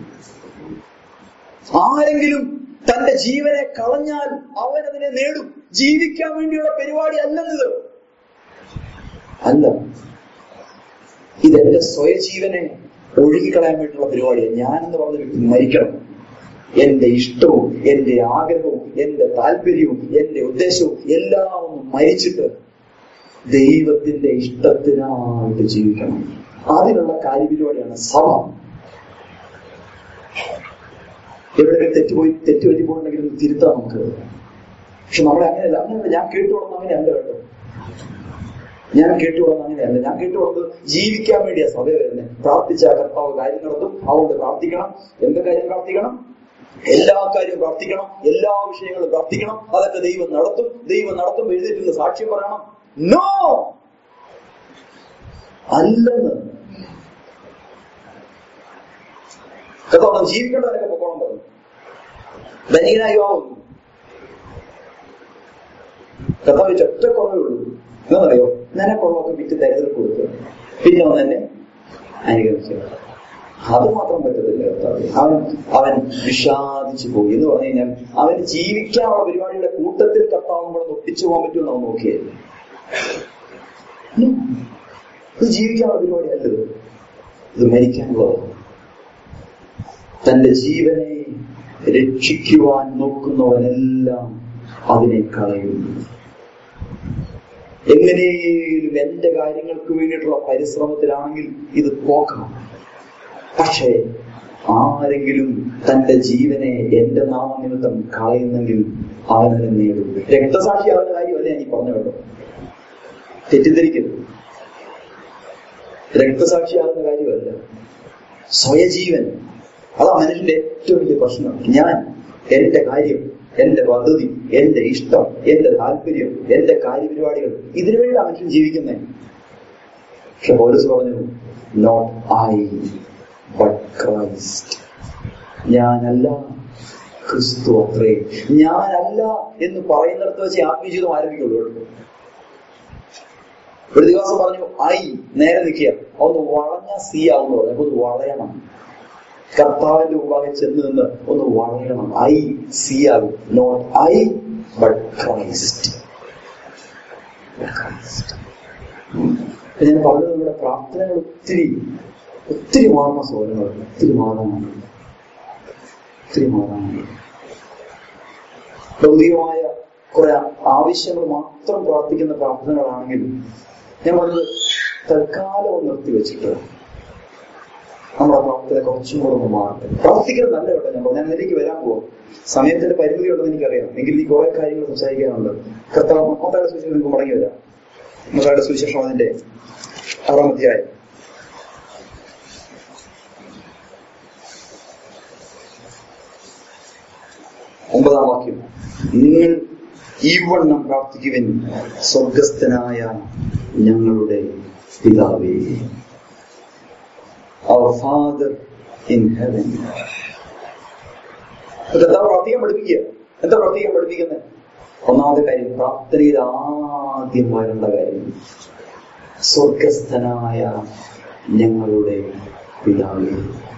ആരെങ്കിലും തന്റെ ജീവനെ കളഞ്ഞാൽ അവൻ അതിനെ നേടും ജീവിക്കാൻ വേണ്ടിയുള്ള പരിപാടി അല്ലെന്നത് അല്ല ഇതെന്റെ സ്വയജീവനെ ഒഴുകിക്കളയാൻ വേണ്ടിയുള്ള പരിപാടിയാണ് ഞാനെന്ന് പറഞ്ഞ വ്യക്തി മരിക്കണം എന്റെ ഇഷ്ടവും എന്റെ ആഗ്രഹവും എന്റെ താല്പര്യവും എന്റെ ഉദ്ദേശവും എല്ലാം ഒന്ന് മരിച്ചിട്ട് ദൈവത്തിന്റെ ഇഷ്ടത്തിനായിട്ട് ജീവിക്കണം അതിനുള്ള കാര്യപരിപാടിയാണ് സഭ എവിടെയൊക്കെ തെറ്റുപോയി തെറ്റ് പറ്റിപ്പോയിട്ടുണ്ടെങ്കിൽ ഒന്ന് തിരുത്താം നമുക്ക് പക്ഷെ നമ്മളെ അങ്ങനെയല്ല അങ്ങനെയല്ല ഞാൻ കേട്ടു വളർന്ന അങ്ങനെയല്ല കേട്ടോ ഞാൻ കേട്ടു വളർന്ന അങ്ങനെയല്ല ഞാൻ കേട്ടു വളർന്നത് ജീവിക്കാൻ വേണ്ടിയാ സഭ വരുന്നത് പ്രാർത്ഥിച്ച കർത്താവ് കാര്യം നടത്തും അതുകൊണ്ട് പ്രാർത്ഥിക്കണം എന്ത് കാര്യം പ്രാർത്ഥിക്കണം എല്ലാ കാര്യവും പ്രാർത്ഥിക്കണം എല്ലാ വിഷയങ്ങളും പ്രാർത്ഥിക്കണം അതൊക്കെ ദൈവം നടത്തും ദൈവം നടത്തും എഴുതിയിട്ടുള്ള സാക്ഷ്യം പറയണം നോ അല്ലെന്ന് കർത്താവ് ജീവിക്കേണ്ടവരൊക്കെ പൊക്കോളം പറഞ്ഞു ധനികനായി ആവുന്നു കർത്താവ് ഒറ്റ കുറവേ ഉള്ളൂ എന്നറിയോ നിനക്കുള്ളതൊക്കെ വിറ്റ് ദരിദ്രം കൊടുക്കുക പിന്നെ അവൻ തന്നെ അനുഗമിക്കുക അത് മാത്രം പറ്റത്തില്ല കർത്താവ് അവൻ അവൻ വിഷാദിച്ചു പോയി എന്ന് പറഞ്ഞു കഴിഞ്ഞാൽ അവന് ജീവിക്കാനുള്ള പരിപാടിയുടെ കൂട്ടത്തിൽ കർത്താവും കൂടെ ഒട്ടിച്ചു പോകാൻ പറ്റുമെന്ന് അവൻ നോക്കിയത് ഇത് ജീവിക്കാനുള്ള പരിപാടി അല്ലത് ഇത് മരിക്കാനുള്ളതാണ് തന്റെ ജീവനെ രക്ഷിക്കുവാൻ നോക്കുന്നവനെല്ലാം അതിനെ കളയുന്നു എങ്ങനെയും എന്റെ കാര്യങ്ങൾക്ക് വേണ്ടിയിട്ടുള്ള പരിശ്രമത്തിലാണെങ്കിൽ ഇത് പോക്കാം പക്ഷേ ആരെങ്കിലും തന്റെ ജീവനെ എന്റെ നാമനിമിത്തം കളയുന്നെങ്കിൽ അവനെ നേടും രക്തസാക്ഷിയാവുന്ന കാര്യമല്ല ഞാൻ ഈ പറഞ്ഞു കേട്ടോ തെറ്റിദ്ധരിക്കരുത് രക്തസാക്ഷിയാകുന്ന കാര്യമല്ല സ്വയജീവൻ അതാ മനുഷ്യന്റെ ഏറ്റവും വലിയ പ്രശ്നം ഞാൻ എന്റെ കാര്യം എന്റെ പദ്ധതി എന്റെ ഇഷ്ടം എന്റെ താല്പര്യം എന്റെ കാര്യപരിപാടികൾ ഇതിനു വേണ്ടി മനുഷ്യൻ ജീവിക്കുന്നേ പക്ഷെ പോലീസ് പറഞ്ഞു നോട്ട് ഐ ബട്ട് ക്രൈസ്റ്റ് ഞാനല്ല ക്രിസ്തു അത്രേ ഞാനല്ല എന്ന് പറയുന്നിടത്ത് വെച്ച് ആത്മീയജീവിതം ആരംഭിക്കുള്ളൂ കേട്ടോ. ഒരു ദിവസം പറഞ്ഞു ഐ നേരെ നിൽക്കുക ഒന്ന് വളഞ്ഞ സി ആവുന്നു പറഞ്ഞു അപ്പൊ ഒന്ന് വളയണം കർത്താവിന്റെ മുമ്പാകെ ചെന്ന് നിന്ന് ഒന്ന് വളയണം ഐ സി ആകും നോട്ട് ഐ ബട്ട് ക്രൈസ്റ്റ് ഞാൻ പറഞ്ഞത് നമ്മുടെ പ്രാർത്ഥനകൾ ഒത്തിരി ഒത്തിരി മാറുന്ന സോദരങ്ങൾ ഒത്തിരി മാറാനാണ് ഒത്തിരി മാറാനാണ് ഭൗതികമായ കുറെ ആവശ്യങ്ങൾ മാത്രം പ്രാർത്ഥിക്കുന്ന പ്രാർത്ഥനകളാണെങ്കിൽ ഞാൻ പറഞ്ഞത് തൽക്കാലം ഒന്ന് നിർത്തി വെച്ചിട്ട് നമ്മുടെ പ്രാർത്ഥന കുറച്ചും കൂടെ ഒന്ന് മാറട്ടെ പ്രാർത്ഥിക്കുന്നത് നല്ല കേട്ടോ ഞാൻ പറഞ്ഞു. ഞാൻ അതിലേക്ക് വരാൻ പോവാം സമയത്തിന്റെ പരിമിതി ഉണ്ടെന്ന് എനിക്കറിയാം എങ്കിൽ ഈ കുറെ കാര്യങ്ങൾ സംസാരിക്കാനുണ്ട് കർത്താവ് മത്തായുടെ സുവിശേഷം നിങ്ങൾക്ക് മടങ്ങി വരാം മത്തായുടെ സുവിശേഷം അതിന്റെ ആറാം അധ്യായം ഒമ്പതാം വാക്യം നിങ്ങൾ ഈ വണ്ണം പ്രാർത്ഥിക്കുവിൻ സ്വർഗസ്ഥനായ ഞങ്ങളുടെ പിതാവേ അവർ ഫാദർ ഇൻ ഹെവൻ എന്താ പ്രാർത്ഥിക്കാൻ പഠിപ്പിക്കുക എന്താ പ്രാർത്ഥിക്കാൻ പഠിപ്പിക്കുന്നത് ഒന്നാമത്തെ കാര്യം പ്രാർത്ഥനയിൽ ആദ്യം വരേണ്ട കാര്യം സ്വർഗസ്ഥനായ ഞങ്ങളുടെ പിതാവേ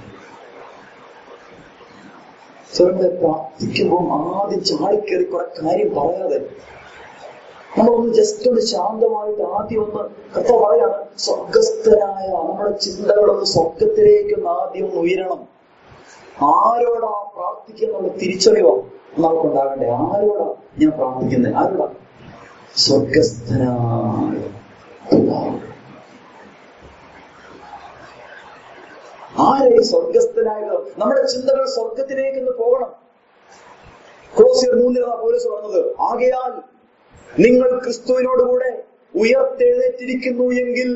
സ്വരങ്ങളെ പ്രാർത്ഥിക്കുമ്പോൾ ആദ്യം ചാടിക്കേറി കുറെ കാര്യം പറയാതെ നമ്മളൊന്ന് ജസ്റ്റ് ഒന്ന് ശാന്തമായിട്ട് ആദ്യം ഒന്ന് കഥ പറയാണ് സ്വർഗസ്ഥനായ നമ്മുടെ ചിന്തകളൊന്ന് സ്വർഗത്തിലേക്ക് ഒന്ന് ആദ്യം ഒന്ന് ഉയരണം ആരോടാ പ്രാർത്ഥിക്കുന്നുള്ള തിരിച്ചറിവോ നമുക്കുണ്ടാകണ്ടേ ആരോടാ ഞാൻ പ്രാർത്ഥിക്കുന്നത് ആരോടാ സ്വർഗസ്ഥനായ പിതാവ്. ആരെ ഈ സ്വർഗസ്ഥനായത് നമ്മുടെ ചിന്തകൾ സ്വർഗത്തിലേക്ക് ഒന്ന് പോകണം ക്ലോസിയർ മൂന്നിലാണ് പോലീസ് പറഞ്ഞത് ആകയാൽ നിങ്ങൾ ക്രിസ്തുവിനോടുകൂടെ ഉയർത്തെഴുന്നേറ്റിരിക്കുന്നു എങ്കിൽ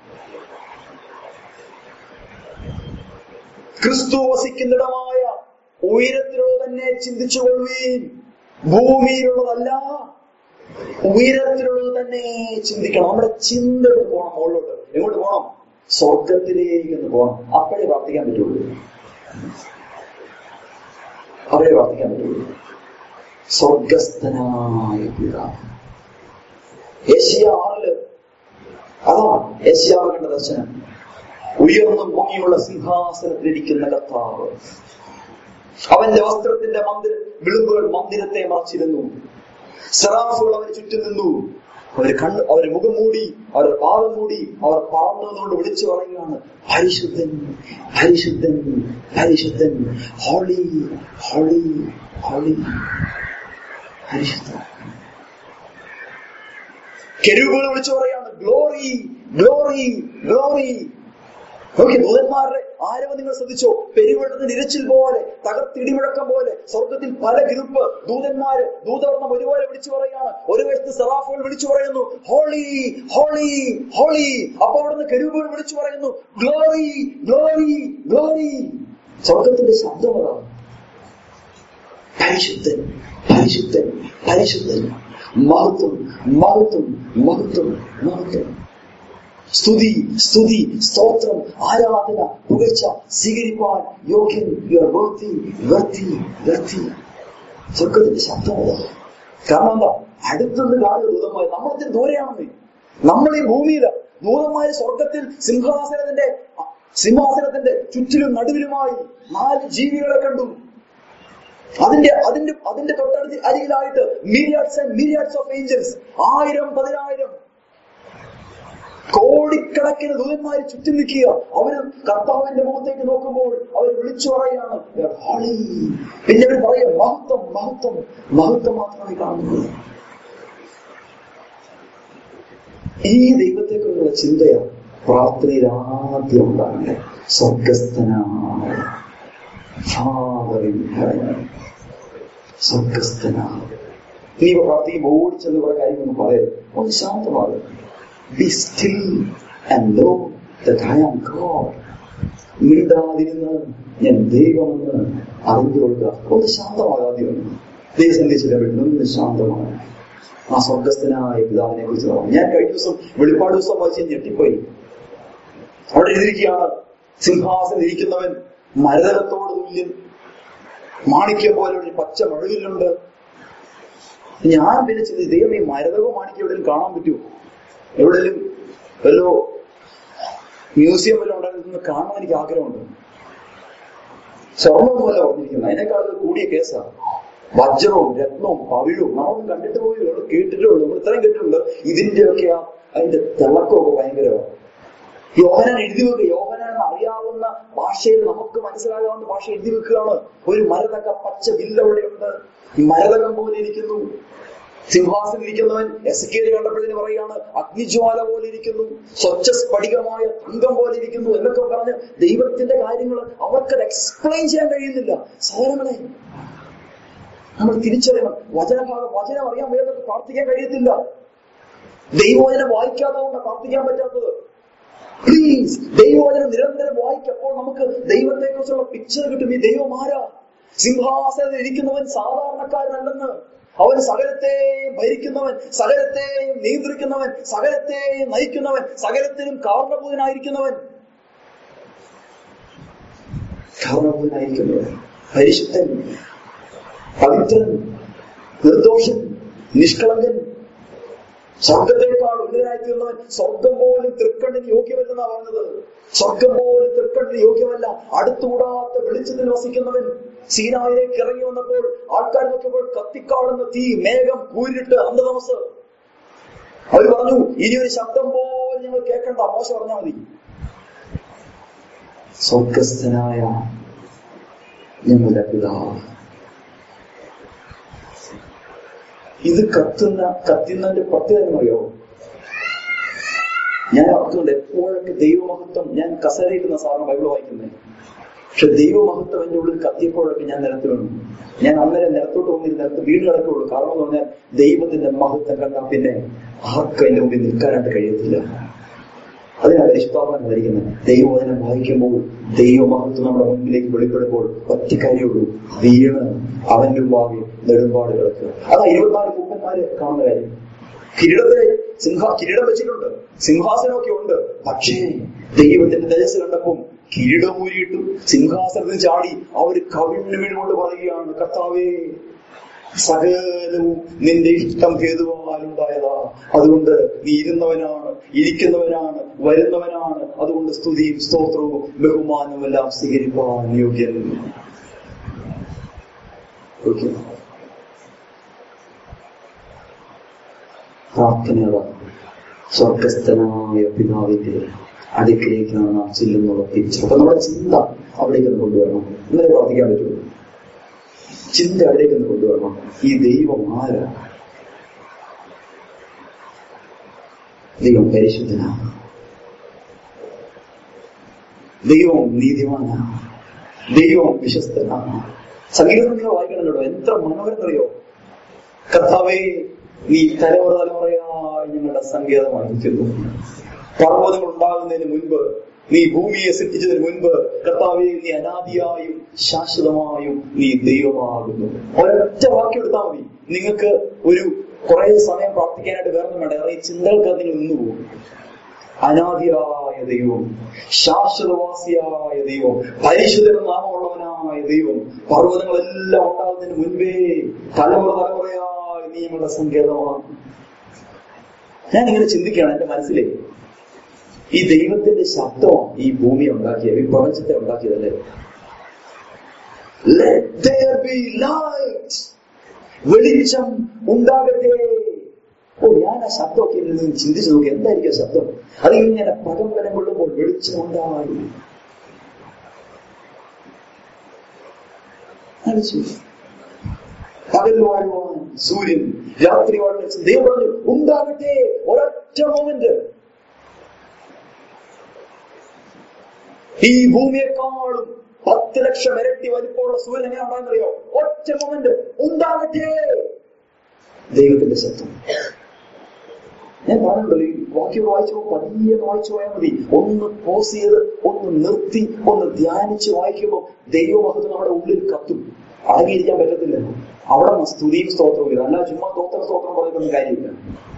ക്രിസ്തു വസിക്കുന്നിടമായ ഉയരത്തിലുള്ള തന്നെ ചിന്തിച്ചു കൊള്ളുകയും ഭൂമിയിലുള്ളതല്ല ഉയരത്തിലുള്ളത് തന്നെ ചിന്തിക്കണം നമ്മുടെ ചിന്ത ഒന്ന് പോകണം മുകളിലോട്ട് എങ്ങോട്ട് പോകണം സ്വർഗത്തിലേക്ക് ഒന്ന് പോകണം അപ്പോഴേ പ്രാർത്ഥിക്കാൻ പറ്റുള്ളൂ അപ്പോഴേ പ്രാർത്ഥിക്കാൻ പറ്റുള്ളൂ സ്വർഗസ്ഥനായ പിതാവ് ഏഷ്യ ആറില് അതാ ഏഷ്യാവ് കണ്ട ദർശനം ഉയർന്നും പൊങ്ങിയുള്ള സിംഹാസനത്തിലിരിക്കുന്ന കർത്താവ് അവന്റെ വസ്ത്രത്തിന്റെ മന്ദിര വിളിമ്പുകൾ മന്ദിരത്തെ മറച്ചിരുന്നു സെറാഫുകൾ അവന് ചുറ്റും നിന്നു അവര് കണ്ണ് അവര് മുഖം മൂടി അവരുടെ പാദം മൂടി അവർ പറന്നു നിന്നുകൊണ്ട് വിളിച്ചു പറയുകയാണ് പരിശുദ്ധൻ പരിശുദ്ധൻ പരിശുദ്ധൻ ഹോളി ഹോളി ഹോളി പരിശുദ്ധൻ കെരുവുകൾ വിളിച്ചു പറയാണ് ഗ്ലോറി ഗ്ലോറി ഗ്ലോറി നോക്കി ദൂതന്മാരുടെ ആരവ നിങ്ങൾ ശ്രദ്ധിച്ചോ പെരുവെള്ളത്തിന് ഇരച്ചിൽ പോലെ തകർത്തിടിമുഴക്കം പോലെ സ്വർഗത്തിൽ പല ഗ്രൂപ്പ് ദൂതന്മാര് ദൂതവർണ്ണം ഒരുപോലെ വിളിച്ചു പറയുകയാണ് ഒരു വശത്ത് സെറാഫുകൾ വിളിച്ചു പറയുന്നു ഹോളി ഹോളി ഹോളി അപ്പൊ അവിടുന്ന് കെരുവുകൾ വിളിച്ചു പറയുന്നു ഗ്ലോറി ഗ്ലോറി ഗ്ലോറി സ്വർഗത്തിന്റെ ശബ്ദം അതാണ് പരിശുദ്ധൻ പരിശുദ്ധൻ പരിശുദ്ധൻ മഹത്വം മഹത്വം മഹത്വം മഹത്വം സ്തുതി സ്തുതി സ്തോത്രം ആരാധന പുകഴ്ച സ്വീകരിപ്പാൻ യോഗ്യൻ യു ആർ വർത്തി വർത്തി വർത്തി സ്വർഗത്തിന്റെ ശബ്ദമല്ല കാരണം എന്താ അടുത്തുനിന്ന് കാണുക ദൂതമായി നമ്മളത്തിന് ദൂരെയാണെന്നേ നമ്മൾ ഈ ഭൂമിയില് ദൂതമായ സ്വർഗത്തിൽ സിംഹാസനത്തിന്റെ സിംഹാസനത്തിന്റെ ചുറ്റിലും നടുവിലുമായി നാല് ജീവികളെ കണ്ടു അതിന്റെ അതിന്റെ അതിന്റെ തൊട്ടടുത്ത് അരികിലായിട്ട് myriads and myriads of angels ആയിരം പതിനായിരം കോടിക്കണക്കിന് ദൂതന്മാര് ചുറ്റും നിൽക്കുക അവര് കർത്താവിന്റെ മുഖത്തേക്ക് നോക്കുമ്പോൾ അവർ വിളിച്ചു പറയുകയാണ് "We are holy." പിന്നെ അവർ പറയും മഹത്വം മഹത്വം മഹത്വം മാത്രമായി കാണുന്നത് ഈ ദൈവത്തെക്കുറിച്ചുള്ള ചിന്തയാണ് പ്രാർത്ഥനയിൽ ആദ്യം ഉണ്ടാകേണ്ടത് സ്വർഗസ്ഥനായ Father in heaven. സ്വർഗസ്ഥനായ നീ ഇപ്പൊ പ്രാർത്ഥിക്കുമ്പോൾ ഓടിച്ചെന്ന് കുറെ കാര്യങ്ങളൊന്നും പറയരുത് ഒന്ന് ശാന്തമാകും be still and know that I am God. മിണ്ടാതിരുന്ന് ഞാൻ ദൈവമെന്ന് അറിഞ്ഞുകൊള്ളുക ഒന്ന് ശാന്തമാകാതെ ഒന്ന് ദൈവസന്ദേശിച്ചില്ല ഒന്ന് ശാന്തമാണ് ആ സ്വർഗസ്ഥനായ പിതാവിനെ കുറിച്ച് പറഞ്ഞു ഞാൻ കഴിഞ്ഞ ദിവസം വെളിപ്പാട് ദിവസം വായിച്ച് ഞാൻ ഞെട്ടിപ്പോയി അവിടെ എഴുതിയിരിക്കുകയാണ് സിംഹാസനം ഇരിക്കുന്നവൻ മരതകത്തോട് തുല്യൻ മാണിക്യം പോലെ ഒരു പച്ച മഴവില്ലുണ്ട് ഞാൻ പിന്നെ ചിന്തി ദൈവം ഈ മരതകവും മാണിക്യം എവിടെയും കാണാൻ പറ്റുമോ എവിടെയും വല്ലോ മ്യൂസിയം വല്ല ഉണ്ടായിരുന്ന കാണാൻ എനിക്ക് ആഗ്രഹമുണ്ട് സ്വർണ്ണമൊന്നുമല്ല പറഞ്ഞിരിക്കുന്നത് അതിനേക്കാൾ ഇത് കൂടിയ കേസാണ് വജ്രവും രത്നവും പവിഴവും നമ്മളൊന്നും കണ്ടിട്ട് പോയി നമ്മൾ കേട്ടിട്ടേ ഉള്ളൂ നമ്മൾ ഇത്രയും കേട്ടിട്ടുണ്ട് ഇതിന്റെയൊക്കെ ആ അതിന്റെ തിളക്കമൊക്കെ ഭയങ്കരമാണ് യോഹനാൻ എഴുതി വെക്കുക യോഹനാൻ അറിയാവുന്ന ഭാഷയിൽ നമുക്ക് മനസ്സിലാകാവുന്ന ഭാഷ എഴുതി വെക്കുകയാണ് ഒരു മരതക പച്ച വില്ല അവിടെയുണ്ട് ഈ മരതകം പോലെ ഇരിക്കുന്നു സിംഹാസനം ഇരിക്കുന്നവൻ എസ് കെ കണ്ടപ്പോഴതിന് പറയാണ് അഗ്നിജ്വാല പോലെ ഇരിക്കുന്നു സ്വച്ഛ സ്ഫടികമായ തങ്കം പോലെ ഇരിക്കുന്നു എന്നൊക്കെ പറഞ്ഞ് ദൈവത്തിന്റെ കാര്യങ്ങൾ അവർക്കത് എക്സ്പ്ലെയിൻ ചെയ്യാൻ കഴിയുന്നില്ല സഹോദരങ്ങളെ നമ്മൾ തിരിച്ചറിയണം വചനഭാഗം വചനം അറിയാൻ വയ്യാതെ പ്രാർത്ഥിക്കാൻ കഴിയത്തില്ല ദൈവവചനം വായിക്കാത്തതുകൊണ്ട് പ്രാർത്ഥിക്കാൻ പറ്റാത്തത് പ്ലീസ് ദൈവവചനം നിരന്തരം വായിക്കപ്പോൾ നമുക്ക് ദൈവത്തെ കുറിച്ചുള്ള പിക്ചർ കിട്ടും ഈ ദൈവം ആരാ സിംഹാസനത്തിൽ ഇരിക്കുന്നവൻ സാധാരണക്കാരനല്ലെന്ന് അവൻ സകലത്തെയും ഭരിക്കുന്നവൻ സകലത്തെയും നിയന്ത്രിക്കുന്നവൻ സകലത്തെയും നയിക്കുന്നവൻ സകലത്തിനും കാരണഭൂതനായിരിക്കുന്നവൻ കാരണഭൂതനായിരിക്കുന്നവൻ പരിശുദ്ധൻ പവിത്രൻ നിർദോഷൻ നിഷ്കളങ്കൻ സ്വർഗത്തെക്കാൾ ഉന്നതനായി തീർന്നവൻ സ്വർഗം പോലും തൃക്കണ്ണിന് യോഗ്യമല്ലെന്നാ പറഞ്ഞത് സ്വർഗം പോലും തൃക്കണ്ണിന് യോഗ്യമല്ല അടുത്തുകൂടാത്ത വെളിച്ചത്തിൽ വസിക്കുന്നവൻ സീനായിലേക്ക് ഇറങ്ങി വന്നപ്പോൾ ആൾക്കാർ നോക്കിയപ്പോൾ കത്തിക്കാളുന്ന തീ മേഘം കൂരിട്ട് അന്ധതമസ് അവർ പറഞ്ഞു ഇനി ഒരു ശബ്ദം പോലും ഞങ്ങൾ കേൾക്കണ്ട മോശം പറഞ്ഞാൽ മതി സ്വർഗസ്ഥനായ ഞങ്ങളുടെ പിതാവ് ഇത് കത്തുന്ന കത്തുന്നതിന്റെ പ്രത്യേകത അറിയോ ഞാൻ ഓർക്കുന്നുണ്ട് എപ്പോഴൊക്കെ ദൈവമഹത്വം ഞാൻ കസേരയിരിക്കുന്ന സാറിന് ബൈബിൾ വായിക്കുന്നത് പക്ഷെ ദൈവമഹത്വം എന്റെ ഉള്ളിൽ കത്തിയപ്പോഴൊക്കെ ഞാൻ നിലത്ത് വീണു ഞാൻ അന്നേരം നിലത്തോട്ട് വന്നിരുന്ന് നിലത്ത് വീണ് കിടക്കുള്ളൂ കാരണം എന്ന് പറഞ്ഞാൽ ദൈവത്തിന്റെ മഹത്വം കണ്ടാൽ പിന്നെ ആർക്കും എന്റെ മുമ്പിൽ നിൽക്കാനായിട്ട് കഴിയത്തില്ല അതിനാണ് പരിശുദ്ധാത്മൻ ധരിക്കുന്നത് ദൈവവചനം വായിക്കുമ്പോൾ ദൈവമഹത്വം നമ്മുടെ മുൻപിലേക്ക് വെളിപ്പെടുമ്പോൾ ഒറ്റ കാര്യമുള്ളൂ വീണ് അവന്റെ മുമ്പാകെ നെടുമ്പാട് കിടക്കുക അതാ ഇരുപത്തിനാല് കൂപ്പന്മാര് കാണുന്ന കാര്യം കിരീടത്തിലെ സിംഹ കിരീടം വെച്ചിട്ടുണ്ട് സിംഹാസനമൊക്കെ ഉണ്ട് പക്ഷേ ദൈവത്തിന്റെ തേജസ് കണ്ടപ്പം കിരീടം ഊരിയിട്ടു സിംഹാസനത്തിൽ ചാടി അവര് കവിണ്ണു വീണുകൊണ്ട് പറയുകയാണ് കർത്താവേ സകലവും നിന്റെ ഇഷ്ടം ഹേതുവാലുണ്ടായതാ അതുകൊണ്ട് നീ ഇരുന്നവനാണ് ഇരിക്കുന്നവനാണ് വരുന്നവനാണ് അതുകൊണ്ട് സ്തുതിയും സ്തോത്രവും ബഹുമാനവും എല്ലാം സ്വീകരിക്കാൻ യോഗ്യൻ ഓക്കെ പ്രാർത്ഥന സ്വർഗസ്ഥനായ പിതാവിന്റെ അടുക്കിലേക്കാണ് നാം ചെല്ലുന്നത് തിരിച്ചു അപ്പൊ നമ്മുടെ ചിന്ത അവിടേക്ക് ഒന്ന് കൊണ്ടുവരണം ഇന്നലെ പ്രാർത്ഥിക്കാൻ പറ്റുമോ ചിന്ത അവിടേക്ക് ഒന്ന് കൊണ്ടുവരണം ഈ ദൈവം ആരാ ദൈവം പരിശുദ്ധനാണ് ദൈവം നീതിമാനാണ് ദൈവം വിശ്വസ്തനാണ് സംഗീതങ്ങൾ വായിക്കണം കേട്ടോ എത്ര മനോഹരം അറിയോ കർത്താവേ നീ തലമുറ തലമുറയായി ഞങ്ങളുടെ സംഗീതമായിരിക്കുന്നു പർവ്വതങ്ങൾ ഉണ്ടാകുന്നതിന് മുൻപ് നീ ഭൂമിയെ സൃഷ്ടിച്ചതിന് മുൻപ് കർത്താവെ നീ അനാദിയായും ശാശ്വതമായും നീ ദൈവമാകുന്നു ഒരൊറ്റ വാക്യം എടുത്താൽ മതി നിങ്ങൾക്ക് ഒരു കുറെ സമയം പ്രാർത്ഥിക്കാനായിട്ട് വേറെ വേണ്ട കാരണം ഈ ചിന്തകൾക്ക് അത് നിങ്ങൾ നിന്നുപോകും അനാദിയായ ദൈവം ശാശ്വതവാസിയായ ദൈവം പരിശുദ്ധ നാമമുള്ളവനായ ദൈവം പർവ്വതങ്ങളെല്ലാം ഉണ്ടാകുന്നതിന് മുൻപേ തലമുറ തലമുറയായി നീ ഞങ്ങളുടെ സങ്കേതമാണ് ഞാൻ ഇങ്ങനെ ചിന്തിക്കുകയാണ് എന്റെ മനസ്സിലെ ഈ ദൈവത്തിന്റെ ശബ്ദം ഈ ഭൂമി ഉണ്ടാക്കിയത് ഈ പ്രപഞ്ചത്തെ ഉണ്ടാക്കിയതല്ലേ Let there be light. വെളിച്ചം ഉണ്ടാകട്ടെ ഓ ഞാൻ ആ ശബ്ദമൊക്കെ ഇരുന്ന് ചിന്തിച്ചു നോക്കി എന്തായിരിക്കും ആ ശബ്ദം അത് ഇങ്ങനെ പദം വരം കൊള്ളുമ്പോൾ വെളിച്ചം ഉണ്ടായി ആലോചിച്ചു. പകൽ വാഴുവാൻ സൂര്യൻ രാത്രി വാഴുവാൻ ദൈവം പറഞ്ഞു ഉണ്ടാകട്ടെ ഒരൊറ്റ മോമെന്റ് ഈ ഭൂമിയെക്കാളും പത്ത് ലക്ഷം ഇരട്ടി വലിപ്പമുള്ള സൂര്യൻ എങ്ങനെ ഉണ്ടാകുന്നറിയോ ഒറ്റ മൊമെന്റ് ഉണ്ടാകട്ടെ ദൈവത്തിന്റെ ശബ്ദം ഞാൻ പറഞ്ഞല്ലോ ഈ വാക്യം വായിച്ചപ്പോ പതിയെ വായിച്ചു പോയാൽ മതി ഒന്ന് പോസ് ചെയ്ത് ഒന്ന് നിർത്തി ഒന്ന് ധ്യാനിച്ച് വായിക്കുമ്പോൾ ദൈവമഹത്വം നമ്മുടെ ഉള്ളിൽ കത്തും അടങ്ങിയിരിക്കാൻ പറ്റത്തില്ല അവിടെ സ്തുതിയും സ്തോത്രവും ഇല്ല അല്ല ചുമ്മാ സ്തോത്ര സ്തോത്രം പറയുന്ന കാര്യമില്ല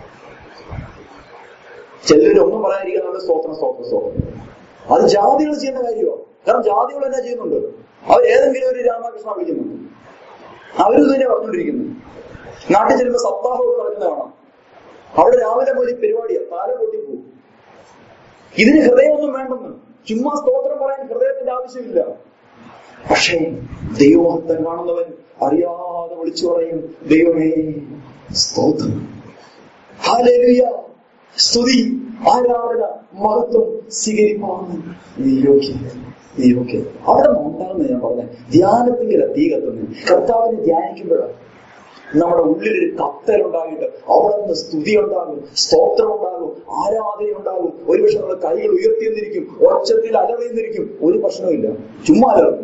ചിലരൊന്നും പറയാതിരിക്കുന്നുണ്ട് സ്തോത്രം സ്തോത്രം സ്തോത്രം അത് ജാതികൾ ചെയ്യുന്ന കാര്യമാണ് കാരണം ജാതികൾ എന്നാ ചെയ്യുന്നുണ്ട് അവർ ഏതെങ്കിലും ഒരു രാമകൃഷ്ണ വിളിക്കുന്നുണ്ട് അവരും തന്നെ പറഞ്ഞുകൊണ്ടിരിക്കുന്നു നാട്ടിൽ ചെല്ലുമ്പോൾ സപ്താഹമൊക്കെ നടക്കുന്ന കാണാം അവിടെ രാവിലെ മുതൽ പരിപാടിയാ താല പൊട്ടിപ്പോകും ഇതിന് ഹൃദയമൊന്നും വേണ്ടെന്ന് ചുമ്മാ സ്തോത്രം പറയാൻ ഹൃദയത്തിന്റെ ആവശ്യമില്ല പക്ഷേ ദൈവമഹത്വം കാണുന്നവൻ അറിയാതെ വിളിച്ചു പറയും ദൈവമേ സ്തോത്രം ഹാലേലുയ സ്തുതി ആരാധന മഹത്വം സ്വീകരിപ്പാൻ നീ യോഗ്യൻ നീ യോഗ്യൻ അവിടെ ഉണ്ടാകുന്ന ഞാൻ പറഞ്ഞ ധ്യാനത്തിങ്കല തീ കത്തുന്നു കർത്താവിനെ ധ്യാനിക്കുമ്പോഴാണ് നമ്മുടെ ഉള്ളിലൊരു കത്തലുണ്ടാകിട്ട് അവിടെ നിന്ന് സ്തുതി ഉണ്ടാകും സ്തോത്രം ഉണ്ടാകും ആരാധന ഉണ്ടാകും ഒരുപക്ഷെ നമ്മുടെ കൈകൾ ഉയർത്തിയെന്നിരിക്കും ഒച്ചത്തിൽ അലറിയെന്നിരിക്കും ഒരു പ്രശ്നമില്ല ചുമ്മാ അലറും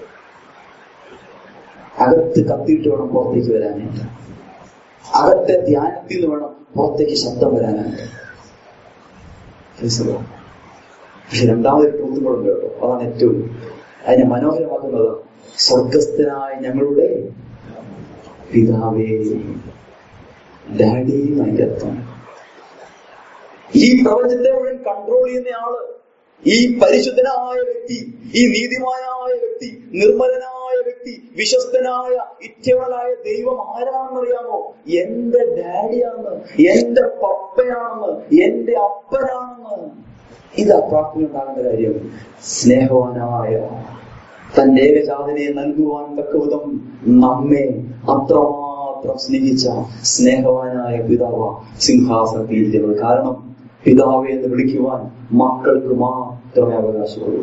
അകത്ത് കത്തിയിട്ട് വേണം പുറത്തേക്ക് വരാനായിട്ട് അകത്തെ ധ്യാനത്തിൽ നിന്ന് വേണം പുറത്തേക്ക് ശബ്ദം വരാനായിട്ട് മനസ്സിലാവും പക്ഷെ രണ്ടാമതൊരു ട്രൂത്തും കൂടെ ഉണ്ട് കേട്ടോ അതാണ് ഏറ്റവും അതിനെ മനോഹരമാക്കുന്നത് സ്വർഗസ്ഥനായ ഞങ്ങളുടെ പിതാവേ ഡാഡി അതിന്റെ അർത്ഥം ഈ പ്രപഞ്ചത്തെ മുഴുവൻ കൺട്രോൾ ചെയ്യുന്ന ആള് ഈ പരിശുദ്ധനായ വ്യക്തി ഈ നീതിമാനായ വ്യക്തി നിർമ്മലനായ വ്യക്തി വിശ്വസ്തനായ ഇറ്റവളായ ദൈവം ആരാണെന്നറിയാമോ എന്റെ ഡാഡിയാണെന്ന് എന്റെ പപ്പയാണെന്ന് എന്റെ അപ്പനാണെന്ന് ഇതാ പ്രാർത്ഥന ഉണ്ടാകേണ്ട കാര്യം സ്നേഹവാനായ തന്റെ ഏകജാതനെ നൽകുവാൻ തക്കവിധം നമ്മെ അത്രമാത്രം സ്നേഹിച്ച സ്നേഹവാനായ പിതാവ സിംഹാസനത്തിൽ കാരണം പിതാവെ എന്ന് വിളിക്കുവാൻ മക്കൾക്ക് മാത്രമേ അവകാശമുള്ളൂ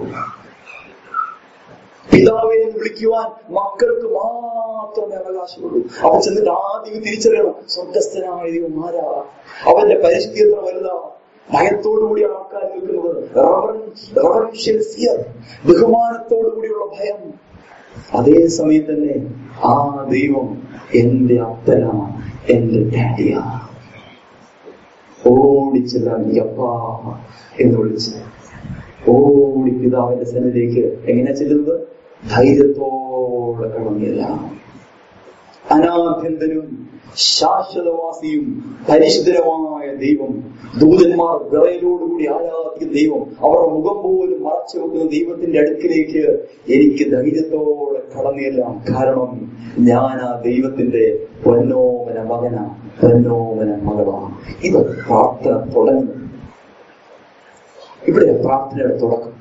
പിതാവെ എന്ന് വിളിക്കുവാൻ മക്കൾക്ക് മാത്രമേ അവകാശമുള്ളൂ അവൻ ചെന്നിട്ട് ആദ്യം തിരിച്ചറിയണം സ്വർഗസ്ഥനായ ദൈവം ആരാ അവന്റെ പരിശുദ്ധീകരണ വലുതാ ഭയത്തോടുകൂടി ആൾക്കാർ നിൽക്കുന്നത് റവറൻഷ്യൽ ഫിയർ ബഹുമാനത്തോടുകൂടിയുള്ള ഭയം അതേ സമയം തന്നെ ആ ദൈവം എന്റെ അപ്പനാണ് എന്റെ ഡാഡിയാണ് ഓടിച്ചെല്ല അപ്പാ എന്ന് വിളിച്ച് ഓടി പിതാവിന്റെ സന്നിധിയിലേക്ക് എങ്ങനെ ചെല്ലുന്നത് ധൈര്യത്തോടെ കടന്നില്ല അനാഭ്യന്തരും ശാശ്വതവാസിയും പരിശുദ്ധരമായ ദൈവം ദൂതന്മാർ വിറയലോടുകൂടി ആരാധിക്കുന്ന ദൈവം അവരുടെ മുഖം പോലും മറച്ചു വെക്കുന്ന ദൈവത്തിന്റെ അടുക്കിലേക്ക് എനിക്ക് ധൈര്യത്തോടെ കടന്നില്ലാം കാരണം ഞാൻ ആ ദൈവത്തിന്റെ പൊന്നോമന മകന പൊന്നോമന മകളാണ് ഇത് പ്രാർത്ഥന തുടങ്ങുന്നു ഇവിടെ പ്രാർത്ഥനയുടെ തുടക്കം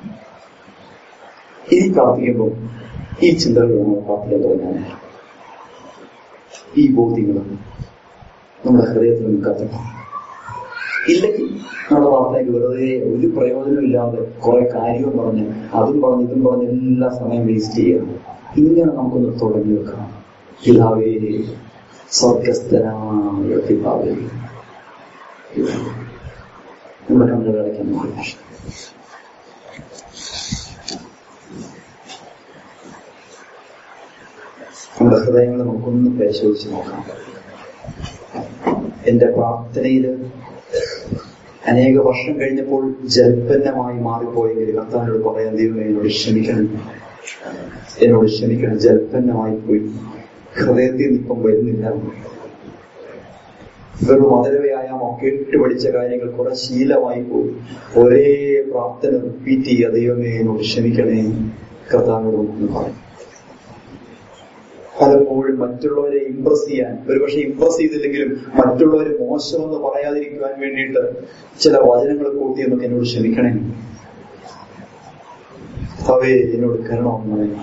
ഇനി പ്രാർത്ഥിക്കുമ്പോൾ ഈ ചിന്തകൾ നമ്മൾ പ്രാർത്ഥന തുടങ്ങാനാണ് ഈ ബോധ്യങ്ങൾ നമ്മുടെ ഹൃദയത്തിൽ നിന്ന് കത്തണം ഇല്ലെങ്കിൽ നമ്മുടെ പ്രാർത്ഥനയ്ക്ക് വെറുതെ ഒരു പ്രയോജനമില്ലാതെ കുറെ കാര്യവും പറഞ്ഞ് അതും പറഞ്ഞ് ഇതും പറഞ്ഞ് എല്ലാ സമയം വേസ്റ്റ് ചെയ്യണം ഇങ്ങനെ നമുക്കൊന്ന് തുടങ്ങി വെക്കണം പിതാവേ സ്വർഗസ്ഥനായ പിതാവേ നമ്മുടെ കണ്ണുകൾ അടയ്ക്കാൻ നോക്കാം നമ്മുടെ ഹൃദയങ്ങൾ നമുക്കൊന്ന് പരിശോധിച്ച് നോക്കാം എന്റെ പ്രാർത്ഥനയിൽ അനേക വർഷം കഴിഞ്ഞപ്പോൾ ജൽപ്പന്നമായി മാറിപ്പോയെങ്കിൽ കർത്താവിനോട് പറയാൻ ദൈവമേ എന്നോട് ക്ഷമിക്കണം എന്നോട് ക്ഷമിക്കണം ജൽപ്പന്നമായി പോയി ഹൃദയത്തിൽ നിപ്പം വരുന്നില്ല വെറും മധുരവ്യായാമം കേട്ട് പഠിച്ച കാര്യങ്ങൾ കുറെ ശീലമായി പോയി ഒരേ പ്രാർത്ഥന റിപ്പീറ്റ് ചെയ്യുക ദൈവമേ എന്നോട് ക്ഷമിക്കണേ കർത്താവിനോട് ഒന്ന് പറയും പലപ്പോഴും മറ്റുള്ളവരെ ഇംപ്രസ് ചെയ്യാൻ ഒരുപക്ഷെ ഇംപ്രസ് ചെയ്തില്ലെങ്കിലും മറ്റുള്ളവർ മോശമെന്ന് പറയാതിരിക്കുവാൻ വേണ്ടിയിട്ട് ചില വചനങ്ങൾ കൂട്ടിയെന്നൊക്കെ എന്നോട് ക്ഷമിക്കണേ അവയെ എന്നോട് കരണമെന്ന് പറയും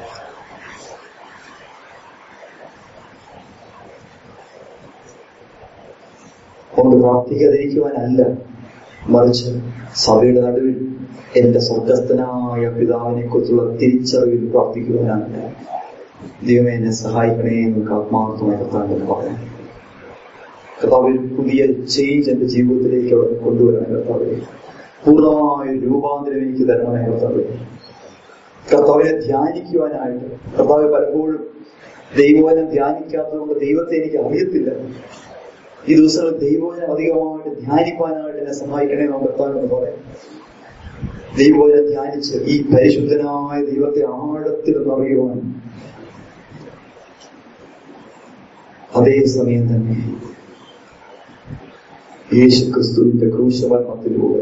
കൊണ്ട് പ്രാർത്ഥിക്കാതിരിക്കുവാനല്ല മറിച്ച് സഭയുടെ നടുവിൽ എന്റെ സ്വർഗസ്ഥനായ പിതാവിനെ കുറിച്ചുള്ള തിരിച്ചറിവിൽ പ്രാർത്ഥിക്കുവാനാണ് ദൈവമേ എന്നെ സഹായിക്കണേ എന്ന് ആത്മാർത്ഥമായി കർത്താവിനോട് പറയാം കർത്താവ് ഒരു പുതിയ ചേഞ്ച് എന്റെ ജീവിതത്തിലേക്ക് അവിടെ കൊണ്ടുവരാൻ കർത്താവ് പൂർണ്ണമായ ഒരു രൂപാന്തരം എനിക്ക് തരണമേ കർത്താവ് കർത്താവിനെ ധ്യാനിക്കുവാനായിട്ട് കർത്താവ് പലപ്പോഴും ദൈവവചനം ധ്യാനിക്കാത്തതുകൊണ്ട് ദൈവത്തെ എനിക്ക് അറിയത്തില്ല ഈ ദിവസങ്ങളിൽ ദൈവവചനം അധികമായിട്ട് ധ്യാനിക്കാനായിട്ട് എന്നെ സഹായിക്കണേ എന്ന് കർത്താവിനോട് പറയാം ദൈവവചനം ധ്യാനിച്ച് ഈ പരിശുദ്ധനായ ദൈവത്തെ ആഴത്തിൽ അറിയുവാൻ അതേസമയം തന്നെ യേശു ക്രിസ്തുവിന്റെ ക്രൂശമരണത്തിലൂടെ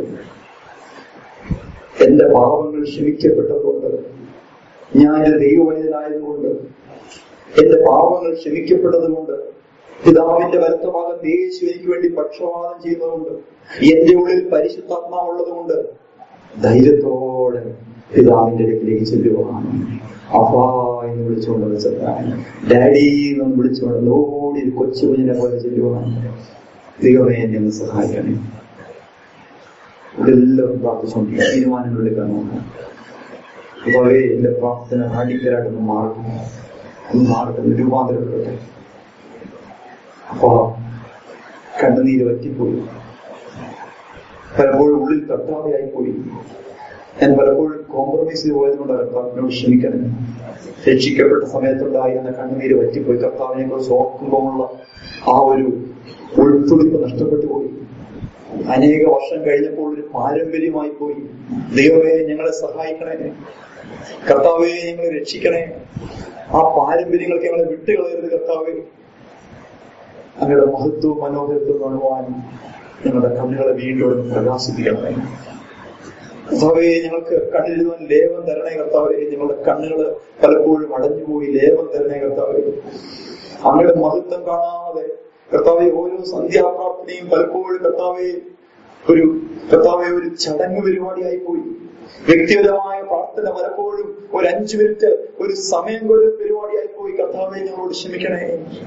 എന്റെ പാപങ്ങൾ ക്ഷമിക്കപ്പെട്ടതുകൊണ്ട് ഞാൻ ദൈവവചനായതുകൊണ്ട് എന്റെ പാപങ്ങൾ ക്ഷമിക്കപ്പെട്ടതുകൊണ്ട് പിതാവിന്റെ വലത്ത ഭാഗത്ത് യേശു എനിക്ക് വേണ്ടി പക്ഷപാതം ചെയ്യുന്നതുകൊണ്ട് എന്റെ ഉള്ളിൽ പരിശുദ്ധാത്മാവുള്ളതുകൊണ്ട് ധൈര്യത്തോടെ പിതാവിന്റെ അടുക്കിലേക്ക് ചെല്ലുവാണ് അപ്പാ എന്ന് വിളിച്ചുകൊണ്ട് വിളിച്ചതാണ് ഡാഡി എന്ന് വിളിച്ചുകൊണ്ട് ഓടി ഒരു കൊച്ചു കുഞ്ഞിനെ പോലെ ചെല്ലുവാണ് ദൈവമേ എന്നെ ഒന്ന് സഹായിക്കണേ ഇതെല്ലാവരും പ്രാർത്ഥിച്ചുകൊണ്ട് തീരുമാനങ്ങൾ എടുക്കാൻ നോക്കാം ഇതേ എന്റെ പ്രാർത്ഥന റാഡിക്കലായിട്ടൊന്ന് മാറും ഒന്ന് മാറട്ടെ ഒന്ന് രൂപാന്തരപ്പെടട്ടെ അപ്പൊ കണ്ണുനീര് വറ്റിപ്പോയി പലപ്പോഴും ഉള്ളിൽ തട്ടാതെയായി പോയി ഞാൻ പലപ്പോഴും കോംപ്രമൈസ് പോയതുകൊണ്ട് കർത്താവിനോട് ക്ഷമിക്കണം രക്ഷിക്കപ്പെട്ട സമയത്തുണ്ടായിരുന്ന കണ്ണുനീര് വറ്റിപ്പോയി കർത്താവിനെ കുറിച്ച് ഓർക്കുമ്പോഴുള്ള ആ ഒരു ഉൾത്തുടിപ്പ് നഷ്ടപ്പെട്ടു പോയി അനേക വർഷം കഴിഞ്ഞപ്പോൾ ഒരു പാരമ്പര്യമായി പോയി ദൈവമേ ഞങ്ങളെ സഹായിക്കണേ കർത്താവെ ഞങ്ങളെ രക്ഷിക്കണേ ആ പാരമ്പര്യങ്ങൾക്ക് ഞങ്ങളെ വിട്ടുകളയരുത് കർത്താവെ അങ്ങയുടെ മഹത്വവും മനോഹരത്വവും കാണുവാൻ ഞങ്ങളുടെ കണ്ണുകളെ വീണ്ടും ഒന്ന് പ്രകാശിപ്പിക്കണമേ കർത്താവെ ഞങ്ങൾക്ക് കണ്ണിരുവാൻ ലേവം തരണേ കർത്താവെ ഞങ്ങളുടെ കണ്ണുകള് പലപ്പോഴും അടഞ്ഞുപോയി ലേവം തരണേ കർത്താവെ അങ്ങയുടെ മഹത്വം കാണാതെ കർത്താവെ ഓരോ സന്ധ്യാപ്രാർത്ഥനയും പലപ്പോഴും കർത്താവെ ഒരു കർത്താവെ ഒരു ചടങ്ങ് പരിപാടിയായി പോയി വ്യക്തിപരമായ പ്രാർത്ഥന പലപ്പോഴും ഒരു അഞ്ചു മിനിറ്റ് ഒരു സമയം കൊണ്ട് പരിപാടിയായി പോയി കർത്താവെ ഞങ്ങളോട് ക്ഷമിക്കണേ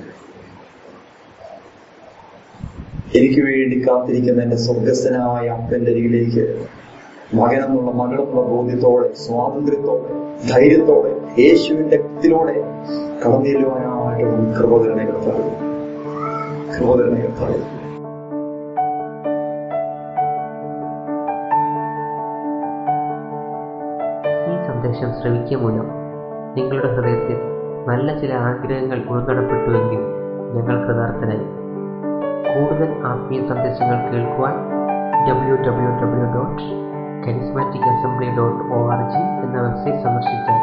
എനിക്ക് വേണ്ടി കാത്തിരിക്കുന്ന എന്റെ സ്വർഗസ്ഥനായ അപ്പന്റെ അരികിലേക്ക് മകനെന്നുള്ള മകളെന്നുള്ള ബോധ്യത്തോടെ സ്വാതന്ത്ര്യത്തോടെ ധൈര്യത്തോടെ യേശുവിന്റെ രക്തത്തിലൂടെ കടന്നിരുവാനായിട്ട് കൃപകരണേ കർത്താവ് കൃപകരണേ കർത്താവ് ഈ സന്ദേശം ശ്രവിക്കുക മൂലം നിങ്ങളുടെ ഹൃദയത്തിൽ നല്ല ചില ആഗ്രഹങ്ങൾ ഉൾനടപ്പെട്ടുവെങ്കിൽ ഞങ്ങൾ കൃതാർത്ഥനായി കൂടുതൽ ആത്മീയ സന്ദേശങ്ങൾ കേൾക്കുവാൻ W W W dot charismatic assembly dot O R G എന്ന വെബ്സൈറ്റ് സന്ദർശിച്ചാൽ